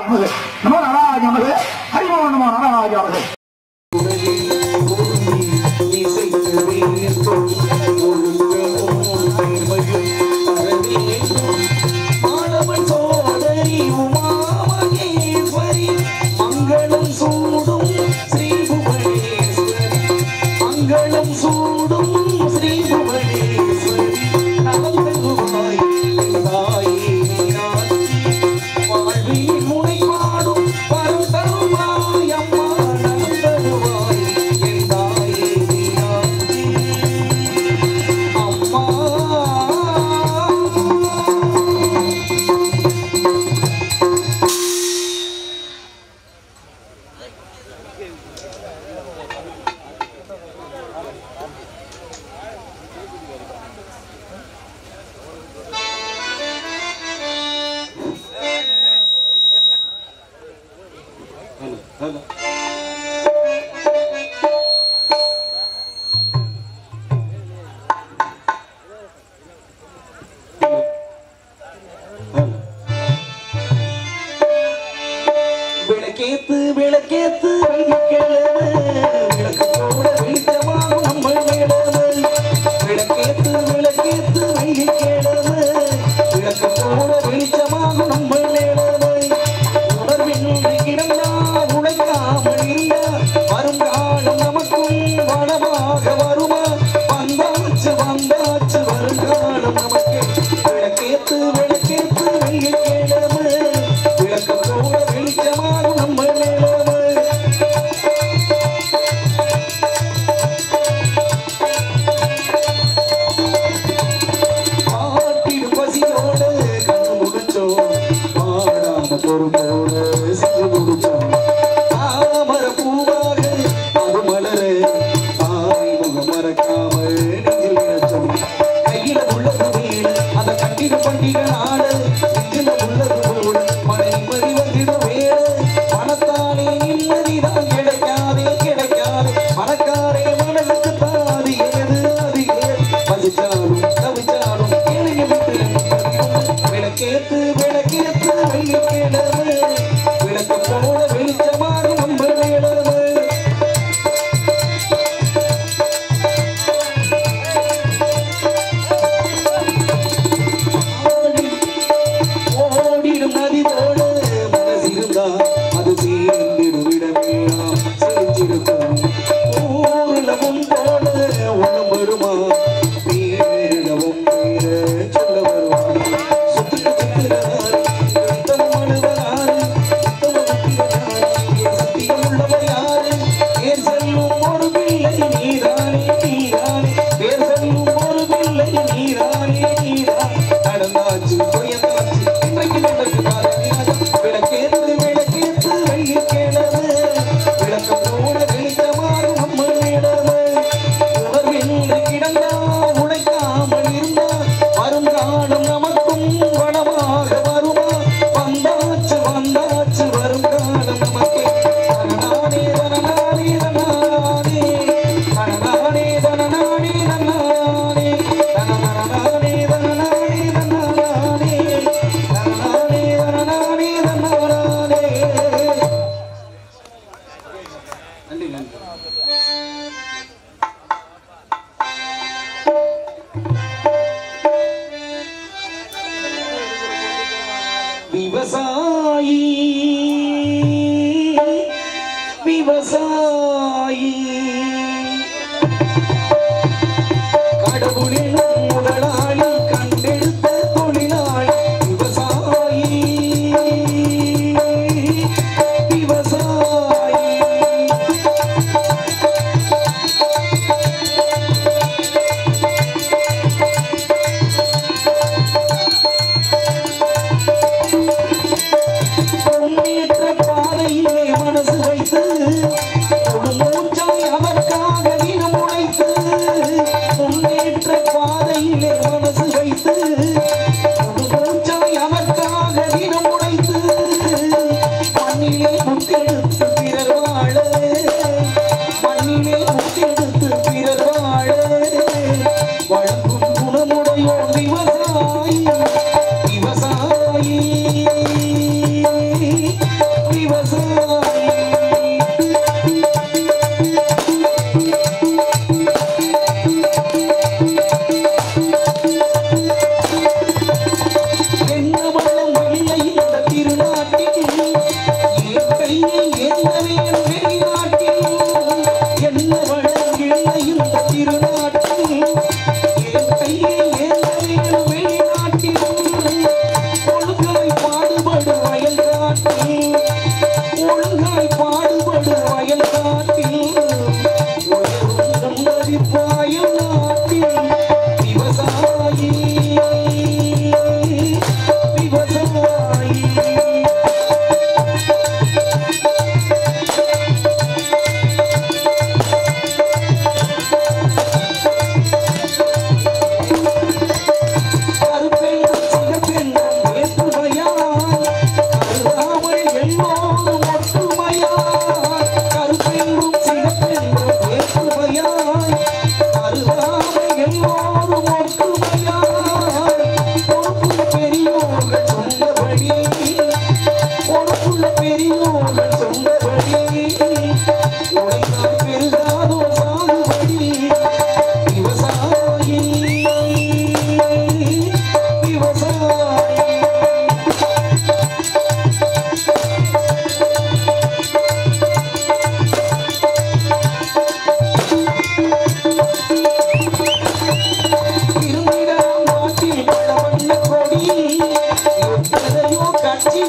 நமது நமோ நாராஜ நமது ஹரிமோ நமோ நாராஜ நமது மங்களம் சூடும் ஸ்ரீ புவனேஸ்வரி மங்களம் சூடும் ஸ்ரீ புவனேஸ்வரி நலம் தருவாய் என் தாயே நீராட்டி. வாழ்வில் முனை பாடும் வரம் தருவாய் அம்மா நலம் தருவாய் என் தாயே நீராட்டி. அம்மா விளக்கேத்து விளக்கேத்து வெள்ளிக்கிழமை விளக்கு போட வெளிச்சமாகும் நம்ம மேலமை விளக்கேத்து விளக்கேத்து வெள்ளிக்கிழமை விளக்கு போட வெளிச்சமாகும் நம்ம மேலமை உணர்வின் இடம்னா உழைக்காமல் இல்ல வரும் காலம் நமக்கும் வளமாக வருமா வந்தாச்சு வந்தாச்சு வருங்காலம் நமக்கு விளக்கேத்து விளக்கேத்து வெள்ளிக்கிழமை விளக்கு போட வெளிச்சமாகும் நம்ம மேலமை பாட்டிடும் பசியோடு கண்ணு முடிச்சோம் பாடாம பொறுப்போடு செஞ்சு முடிச்சோம் தாமர பூவாக அது மலர தாய் முகம் மறக்காம நெஞ்சில் நினைச்சோம் கையில உள்ளது வீடு அந்த கட்டிட பண்டிகை நாடு நெஞ்சில உள்ளது போடு மழை நிம்மதி வந்திட வேடு மனத்தாலே நிம்மதிதான் கிடைக்காதே கிடைக்காதே மனக்காரே மனதுக்கு தாதி ஏது அது ஏது பசிச்சாலும் தவிச்சாலும் கேளுங்க விட்டு விளக்கேத்து விளக்கேத்து வெள்ளிக்கிழமை விளக்கு போல வெளிச்சமாக நம்ம வேளமை ஓடிடும் நதி போல மனசிருந்தா அது சேர்ந்திடும் இடமெல்லாம் செஞ்சிருக்கும் ஊரிலவும் போல உணம் வருமா பேரிடவும் பேர சொல்ல வருமா சுத்திர சுத்திரனாரி யுத்தம் அணுவனாரி யுத்தம் அணுகிறனாரி சத்தியம் உள்ளவர் யாரு பேர் செல்லும் ஒரு பிள்ளை நீரானே நீரானே பேர் செல்லும் ஒரு பிள்ளை நீரானே நீரானே நடந்தாச்சு போயந்தாச்சு இன்றைக்கு நடக்கு காலமியாது விளக்கேத்து விளக்கேத்து வெள்ளிக்கிழமை விளக்கு போட வெளிச்சமாறும் நம்ம இடமை உணர்வில் கிடந்தா உழைக்காமல் இருந்தா வரும் காலம் நமக்கும் வளமாக வருமா வந்தாச்சு வந்தாச்சு வரும் காலம் நமக்கு தனநானே தனநானே தனநானே தனநானே தனநானே தனநானே தனநானே தனநானே தனநானே தனநானே தனநானே தனநானே நன்றி நன்றி விவசாயி விவசாயி கடவுளின் முதலாளி கண்டெடுத்த தொழிலாளி விவசாயி விவசாயி முன்னேற்ற பாதையிலே மனசு வைத்து ஒரு மூச்சாய் அதற்காக தினம் உழைத்து முன்னேற்ற பாதையிலே மனசு வைத்து ஒரு மூச்சாய் அதற்காக தினம் உழைத்து மண்ணிலே முத்தெடுத்து பிறர் வாழ மண்ணிலே முத்தெடுத்து பிறர் வாழ வழங்கும் குணமுடையோர் விவசாயி விவசாயி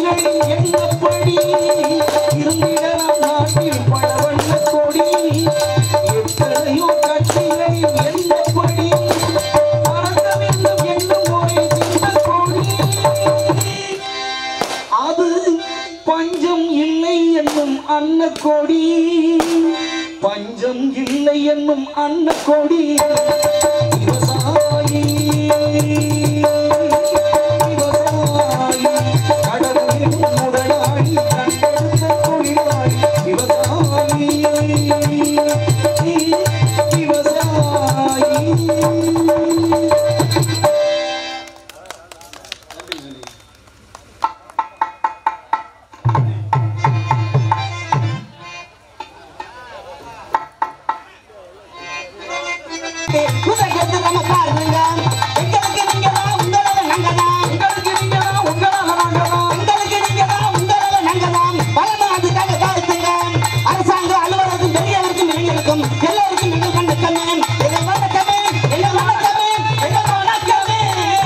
கட்சிகளின் எண்ணப்படி இருந்திடலாம் நாட்டில் பல வண்ண கொடி எத்தனையோ கட்சிகளின் எண்ணப்படி பறக்க வேண்டும் என்னும் ஒரே சின்ன கொடி அது பஞ்சம் இல்லை என்னும் அன்னக்கொடி பஞ்சம் இல்லை என்னும் அன்னக்கொடி விவசாயி விவசாயி கடவுளின் முதலாளி கண்டெடுத்த தொழிலாளி விவசாயி விவசாயி குதிரைக்கு நம்ம பாருங்க எங்களுக்கு நீங்க தான் உங்களோட நாங்க தான் எங்களுக்கு நீங்க தான் உங்களால நாங்க தான் எங்களுக்கு நீங்க தான் உங்களோட நாங்க தான் பலமாதுக்காக தாழ்த்துங்க அரசாங்க அலுவலகம் பெரியவருக்கும் இளைஞருக்கும் எல்லோருக்கும் நீங்கள் வணக்கமே எங்கள் வணக்கமே எங்கள் வணக்கமே எங்கள் வணக்கமே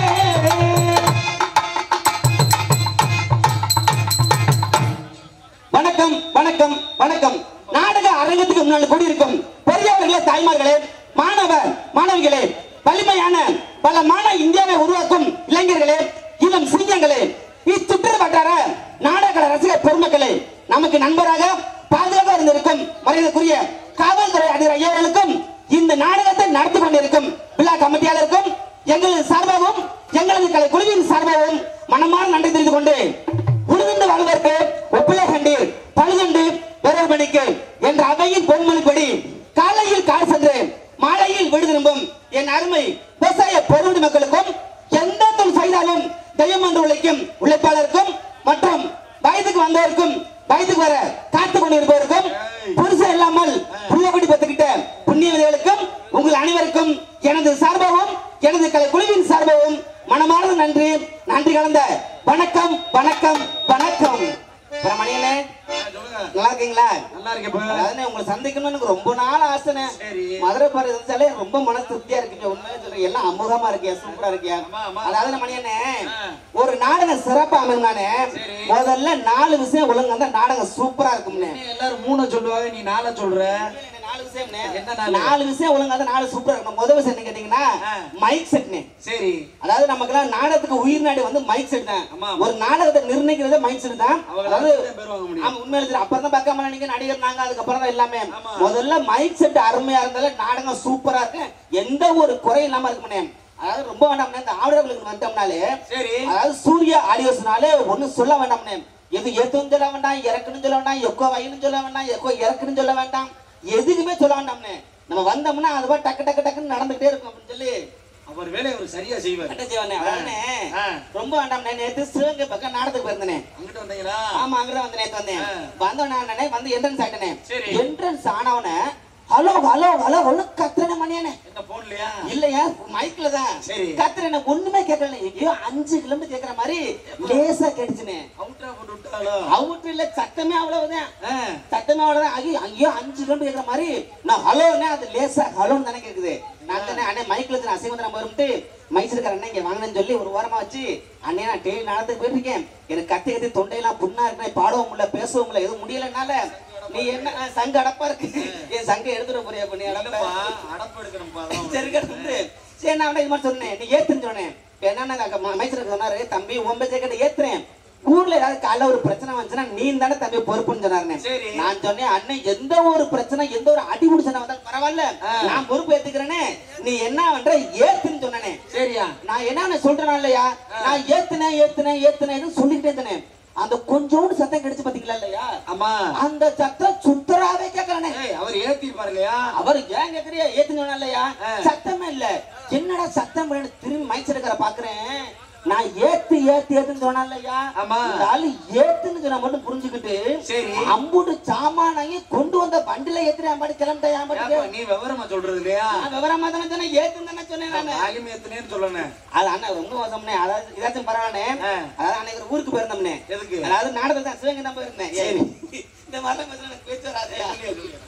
வணக்கம் வணக்கம் வணக்கம் நாடக அரங்கத்துக்கு முன்னால் கூடியிருக்கும் பெரியவர்களே தாய்மார்களே மாணவ மாணவிகளே வலிமையான பல மாண இந்தியாவை உருவாக்கும் இளைஞர்களே இளம் சிங்கங்களே இச்சுற்று வட்டார நாடக ரசிகர் பெருமக்களே நமக்கு நண்பராக பாதுகாப்பாக இருந்திருக்கும் மரியாதைக்குரிய காவல்துறை அதிகாரி ஐயாவர்களுக்கும் இந்த நாடகத்தை நடத்தி கொண்டிருக்கும் விழா கமிட்டியாளருக்கும் எங்களது சார்பாகவும் எங்களது கலை குழுவின் சார்பாகவும் மனமாற நன்றி தெரிந்து கொண்டு உழுதுண்டு வாழ்வதற்கு ஒப்பிலை கண்டீர் பழுதுண்டு விரல் மணிக்கு என்ற அவையின் பொன்மொழிப்படி காலையில் கால் சென்று மாலையில் வீடு திரும்பும் என் அருமை விவசாய பெருமடி மக்களுக்கும் எந்த தொழில் செய்தாலும் தெய்வம் என்று உழைக்கும் உழைப்பாளருக்கும் மற்றும் வயதுக்கு வந்தவருக்கும் வயதுக்கு வர காத்து கொண்டிருப்பவருக்கும் புருஷன் இல்லாமல் புள்ளபடி பத்துக்கிட்ட புண்ணியவதிகளுக்கும் உங்கள் அனைவருக்கும் எனது சார்பாகவும் எனது கலை குழுவின் சார்பாகவும் மனமார்ந்த நன்றி நன்றி கலந்த வணக்கம் வணக்கம் வணக்கம் பிரமணியனே நல்லா இருக்கீங்களா நல்லா இருக்கேன் அதாவது உங்களை சந்திக்கணும்னு எனக்கு ரொம்ப நாள் ஆசைனே சரி. மதுரை பாரு இருந்தாலே ரொம்ப மனசு திருப்தியா இருக்கு உண்மையா சொல்றேன் எல்லாம் அமுகமா இருக்கியா சூப்பரா இருக்கியா ஆமா, ஆமா. அதாவது மணியனே ஆ. ஒரு நாடகம் சிறப்பா அமைந்தானே சரி. முதல்ல நாலு விஷயம் ஒழுங்கு அந்த நாடகம் சூப்பரா இருக்கும்னே எல்லாரும் மூணு சொல்லுவாங்க நீ நாலா சொல்ற நாலு விஷயம்னே. என்ன நாலு? நாலு விஷயம் ஒழுங்கா தான் நாலு சூப்பரா இருக்கும் முதல் விஷயம் என்ன கேட்டீங்கன்னா ஆ. மைக் செட்னே சரி அதாவது நமக்கெல்லாம் நாடகத்துக்கு உயிர் நாடி வந்து மைக் செட் தான் ஆமா. ஒரு நாடகத்தை நிர்ணயிக்கிறதே மைக் செட் தான் அவங்க அதாவது தான் பேர் வாங்க முடியும். ஆமா உண்மையில தெரியும். அப்புறம் தான் பார்க்காம நீங்க நடிகர் நாங்க அதுக்கப்புறம் தான் எல்லாமே ஆமா. முதல்ல மைக் செட் அருமையா இருந்தாலும் நாடகம் சூப்பரா இருக்கு எந்த ஒரு குறையும் இல்லாம இருக்குமே அதாவது ரொம்ப வேண்டாம்னே இந்த ஆடர்களுக்கு வந்துட்டோம்னாலே சரி அதாவது சூர்யா ஆடியோஸ்னாலே ஒண்ணும் சொல்ல வேண்டாம்னே எது ஏத்தும் சொல்ல வேண்டாம் இறக்குன்னு சொல்ல வேண்டாம் எக்கோ வைன்னு சொல்ல வேண்டாம் எக்கோ இறக்குன்னு சொல்ல வேண்டாம் எதுக்குமே சொல்ல வேண்டாம்னே நம்ம வந்தோம்னா அது பாட்டு டக்கு டக்கு டக்குன்னு நடந்துகிட்டே இருக்கும் அப்படின்னு சொல்லி அவர் வேலையை அவர் சரியா செய்வார் கட்ட செய்வானே அவனே ஆ. ரொம்ப வேண்டாம் நான் நேத்து சிவகங்கை பக்கம் நாடகத்துக்கு போயிருந்தேனே அங்கிட்ட வந்தீங்களா ஆமா அங்கதான் வந்து நேத்து வந்தேன் ஆ. வந்தவன நானே வந்து என்ட்ரன்ஸ் ஆயிட்டனே சரி. என்ட்ரன்ஸ் ஆனவன ஹலோ ஹலோ ஹலோ ஒண்ணு கத்துறேன் மணியானே என்ன போன்லையா இல்லையா மைக்ல தான் சரி. கத்துறேன் எனக்கு ஒண்ணுமே கேட்கல எங்கேயோ அஞ்சு கிலோமீட்டர் கேக்குற மாதிரி லேசா கேட்டுச்சுனே அவுட்டா போட்டு விட்டாளோ அவுட்டு இல்ல சத்தமே அவ்வளவுதான் ஆ, சத்தமே அவ்வளவுதான் ஐயோ ஐயோ அஞ்சு கிலோமீட்டர் கேக்குற மாதிரி நான் ஹலோன்னே அது லேசா ஹலோன்னு தானே கேக்குது நான் தானே அண்ணே மைக்ல இருந்து அசைவம் நம்ம வரும்ட்டு மைசூர்கார அண்ணன் இங்க வாங்கினேன்னு சொல்லி ஒரு ஓரமா வச்சு அண்ணே நான் டெய்லி நடந்துக்கு போயிட்டு இருக்கேன் எனக்கு கத்தி கத்தி தொண்டையெல்லாம் புண்ணா இருக்கேன் பாடவும் முடியல பேசவும் முடியல எதுவும் முடியலனால நீ என்ன ஆ, சங்கு அடப்பா இருக்கு என் சங்க எடுத்துட்டு போறியா பண்ணி இல்லப்பா, அடப்பா அடப்பு எடுக்கிறேன்ப்பா, அதான் சரி கட்டு சரி நான் அவனை இது மாதிரி சொன்னேன் நீ ஏத்துன்னு சொன்னேன் இப்ப என்னன்னா மைசூருக்கு சொன்னாரு தம்பி ஒன்பது ஜெக்கெட் ஏத்துறேன் ஊர்ல ஏதாவது காலைல ஒரு பிரச்சனை வந்துச்சுன்னா நீ தானே தம்பி பொறுப்புன்னு சொன்னாருனே சரி. நான் சொன்னேன் அண்ணன் எந்த ஒரு பிரச்சனை எந்த ஒரு அடி முடிச்சனா வந்தாலும் பரவாயில்ல ஆ. நான் பொறுப்பு ஏத்துக்கிறேனே நீ என்ன பண்ற ஏத்துன்னு சொன்னனே சரியா நான் என்ன சொல்றேன் இல்லையா நான் ஏத்துனேன் ஏத்துனேன் ஏத்துனேன்னு சொல்லிக்கிட்டே இருந்தேன் அந்த கொஞ்சோண்டு சத்தம் கிடைச்சு பாத்தீங்களா இல்லையா ஆமா அந்த சத்தம் சுத்தராவே கேட்கறனே ஏய் அவர் ஏத்திருப்பாரு இல்லையா அவர் ஏன் கேக்குறியா ஏத்துனா இல்லையா ஆ. சத்தமே இல்ல என்னடா சத்தம் வேணும் திரும்பி மைக் எடுக்கிற பாக்குறேன் நான் ஏத்து ஏத்து ஏத்துன்னு சொன்னா இல்லையா ஆமா. இந்த ஆளு ஏத்துன்னு சொன்னா மட்டும் புரிஞ்சுக்கிட்டு சரி. அம்புட்டு சாமானாங்கி கொண்டு வந்த வண்டில ஏத்துறேன் பாடி கிளம்பிட்டேன் ஏன் பாட்டுக்கு? ஏப்பா, நீ விவரமா சொல்றது இல்லையா நான் விவரமா தானே சொன்னேன் ஏத்துன்னு தானே சொன்னேன் நானு வாயும் ஏத்துனேன்னு சொல்லணும் அது அண்ணா ரொம்ப மோசம்னே அதாவது இதாச்சும் பரவாயில்ல ஆ. அதாவது அன்னைக்கு ஒரு ஊருக்கு போயிருந்தோம்னே எதுக்கு? அதாவது நாடகத்தை தான் சிவகங்கை தான் போயிருந்தேன் சரி. இந்த மாதிரிலாம் பேசுனா எனக்கு பேச்சு வராது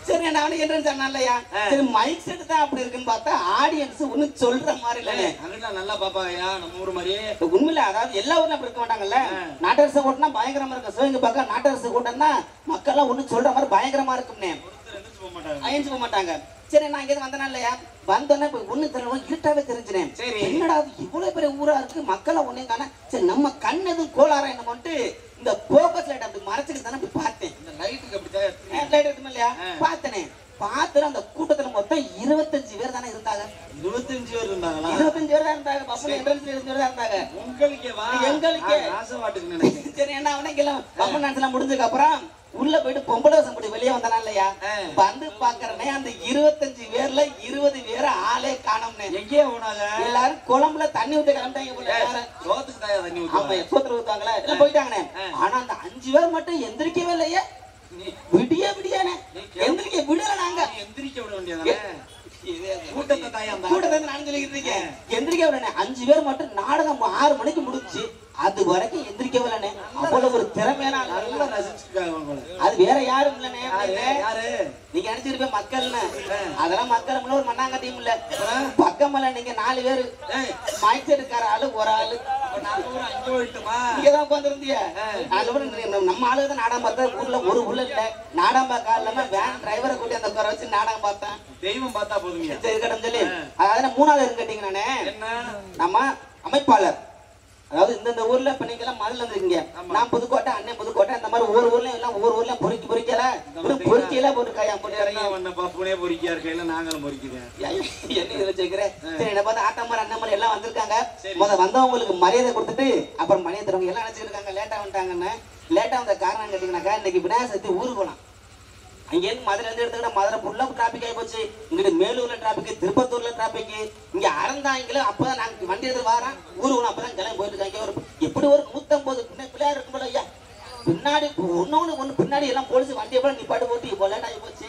சரி நான் அவனுக்கு என்ன சொன்னான்லையா ஆ. சரி மைக் செட் தான் அப்படி இருக்குன்னு பார்த்தா ஆடியன்ஸ் ஒன்னும் சொல்ற மாதிரி இல்லையே அங்கிட்ட நல்லா பாப்பாங்கய்யா நம்ம ஊர் மாதிரியே உண்மையில அதாவது எல்லா ஊர்லயும் அப்படி இருக்க மாட்டாங்கல்ல ஆ. நாட்டரசு கூட்டினா பயங்கரமா இருக்கும் சிவகங்கை பக்கம் நாட்டரசு கூட்டம்னா மக்கள் எல்லாம் ஒன்னும் சொல்ற மாதிரி பயங்கரமா இருக்கும்னே ஒருத்தர் எந்திரிச்சு போக மாட்டாங்க அயஞ்சு போக மாட்டாங்க சரி நான் இங்க வந்தேனா இல்லையா வந்தோன்னே இப்ப ஒண்ணு தெரியல இருட்டாவே தெரிஞ்சினேன் சரி. என்னடா இது இவ்வளவு பெரிய ஊரா இருக்கு மக்களை ஒண்ணே காண சரி நம்ம கண் எதுவும் கோளாரா என்னமோன்ட்டு இந்த போக்கஸ் லைட் அப்படி மறைச்சிட்டு தானே அப்படி பார்த்தேன் இந்த லைட்டுக்கு அப்படித்தான் லைட் இருக்குமா இல்லையா ஆ. பார்த்தனே பார்த்துட்டு அந்த கூட்டத்துல மொத்தம் இருபத்தஞ்சு பேர் தானே இருந்தாங்க இருபத்தஞ்சு பேர் இருந்தாங்களா இருபத்தஞ்சு பேர் தான் இருந்தாங்க பஸ்ல என்ட்ரன்ஸ்ல இருபத்தஞ்சு பேர் தான் இருந்தாங்க உங்களுக்கே வா எங்களுக்கே. ராசவாட்டுக்கு நினைக்கிறேன் சரி என்ன அவனே கிளம்ப பம்பன் டான்ஸ் எல்லாம் முடிஞ்சதுக்கு அப்புறம் உள்ள போயிட்டு பொம்பளை வசம் போட்டு வெளியே வந்தானா இல்லையா ஆ. வந்து பாக்குறனே அந்த இருபத்தஞ்சு பேர்ல இருபது பேரை ஆளே காணோம்னே எங்கேயே போனாங்க எல்லாரும் குழம்புல தண்ணி ஊத்த கிளம்பிட்டாங்க போல எல்லாரும். சோத்துக்கு தாயா தண்ணி ஆமா ஊத்துவாங்க சோத்துல ஊத்துவாங்களே எல்லாம் போயிட்டாங்கண்ணே ஆ. ஆனா அந்த அஞ்சு பேர் மட்டும் எந்திரிக்கவே இல்லையே நீ- விடிய விடியானே நீ எந்திரிக்க விடல நாங்க நீ எந்திரிக்க விட வேண்டியதானே கூட்டத்தை தாயா அந்த கூட்டத்தை நான் சொல்லிக்கிட்டு இருக்கேன் எந்திரிக்க விடனே அஞ்சு பேர் மட்டும் நாடகம் ஆறு மணிக்கு முடிச்சு அது வரைக்கும் எந்திரிக்க விடனே அவ்வளவு ஒரு திறமையான ஆள். நல்லா ரசிச்சிருக்காங்க உங்களை அது வேற யாரும் இல்லனே யாரு யாரு நீங்க நினைச்சிருப்ப மக்கள்னு அதெல்லாம் மக்கள் முன்ன ஒரு மண்ணாங்கட்டியும் இல்ல பக்கமல்ல நீங்க நாலு பேரு ஏய், மைக் எடுக்கிற ஆளு ஒரு ஆளு அப்ப நாங்க ஊர் அங்க போயிட்டுமா இங்கதான் உட்காந்துருந்திய நாலு பேர் நீங்க- நம்ம ஆளுங்க தான் நாடகம் பார்த்தா ஊர்ல ஒரு உள்ள இல்ல நாடகம் பார்க்க இல்லாம வேன் டிரைவரை கூட்டி அந்த உட்கார வச்சு நாடகம் பார்த்தேன் தெய்வம் பார்த்தா போதுங்க சரி இருக்கட்டும் சொல்லி அதாவது நான் மூணாவது இருக்கு கேட்டீங்க நானே என்ன நம்ம அமைப்பாளர் அதாவது இந்தந்த ஊர்ல இப்ப நீங்க எல்லாம் மதுல இருந்திருக்கீங்க நான் புதுக்கோட்டை அண்ணன் புதுக்கோட்டை இந்த மாதிரி ஒவ்வொரு ஊர்லயும் எல்லாம் ஒவ்வொரு ஊர்லயும் பொறுக்கி பொறுக்கல பொறுக்கியில போட்டு கையா போட்டு இறங்கி என்ன பண்ண பப்புனே பொறிக்கியா இருக்கையில நாங்களும் பொறிக்கிறேன் என்ன இதுல வச்சுக்கிறேன் சரி என்ன பார்த்து ஆட்டமாரி அண்ணன் எல்லாம் வந்திருக்காங்க சரி. முத வந்தவங்களுக்கு மரியாதை கொடுத்துட்டு அப்புறம் மரியாதை தரவங்க எல்லாம் நினைச்சிருக்காங்க லேட்டா வந்துட்டாங்கன்னு லேட்டா வந்த காரணம் கேட்டீங்கன்னாக்கா இன்னைக்கு விநாயகர் சதுர்த்தி ஊருக்கு போலாம் அங்க இருந்து மதுரை இருந்து எடுத்துக்கிட்டா மதுரை ஃபுல்லா டிராபிக் ஆகி போச்சு இங்கிட்டு மேலூர்ல டிராபிக் திருப்பத்தூர்ல டிராபிக் இங்க அறந்தாங்கில அப்பதான் நாங்க வண்டி எடுத்து வாரோம் ஊருக்கு அப்பதான் கிளம்பி போயிட்டு இருக்காங்க ஒரு எப்படி ஒரு நூத்தம்பது பின்ன பிள்ளையார் இருக்கும் போல ஐயா பின்னாடி ஒன்னொன்னு ஒண்ணு பின்னாடி எல்லாம் போலீஸ் வண்டியை போல நிப்பாட்டு போட்டு இப்போ லேட் ஆகி போச்சு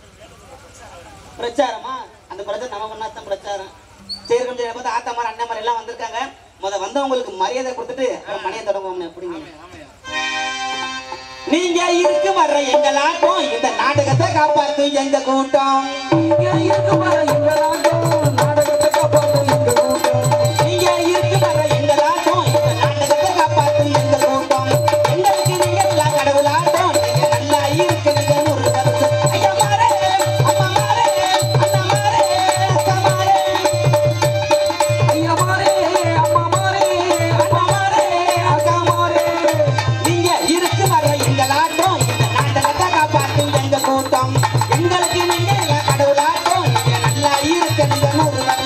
பிரச்சாரமா அந்த பிரச்சாரம் நம்ம பண்ணாதான் பிரச்சாரம் சரி கொஞ்சம் நேரம் பார்த்து ஆத்தா மாதிரி அண்ணன் மாதிரி எல்லாம் வந்திருக்காங்க முத வந்தவங்களுக்கு மரியாதை கொடுத்துட்டு அப்புறம் மணியை தொடங்குவோம் எப்படிங்க ஆமையா நீங்க இருக்கு வர்ற எங்களாட்டம் இந்த நாடகத்தை காப்பாத்து எங்க கூட்டம் நீங்க இருக்கு வர்ற எங்களாட்டம் இந்த நாடகத்தை காப்பாத்து எங்க கூட்டம் எங்களுக்கு நீங்க எல்லாம் கடவுளாட்டம் நீங்க நல்லா இருக்கு நீங்க ஒரு வருஷம் ஐயா மாறே அம்மா மாறே அண்ணா மாறே அக்கா மாறே ஐயா மாறே அம்மா மாறே அண்ணா மாறே அக்கா மாறே நீங்க இருக்கு வர எங்களாட்டம் இந்த நாட்டகத்தை காப்பாத்து எங்க கூட்டம் எங்களுக்கு நீங்க எல்லாம் கடவுளாட்டம் நீங்க நல்லா இருக்கு நீங்க நூறு வருஷம்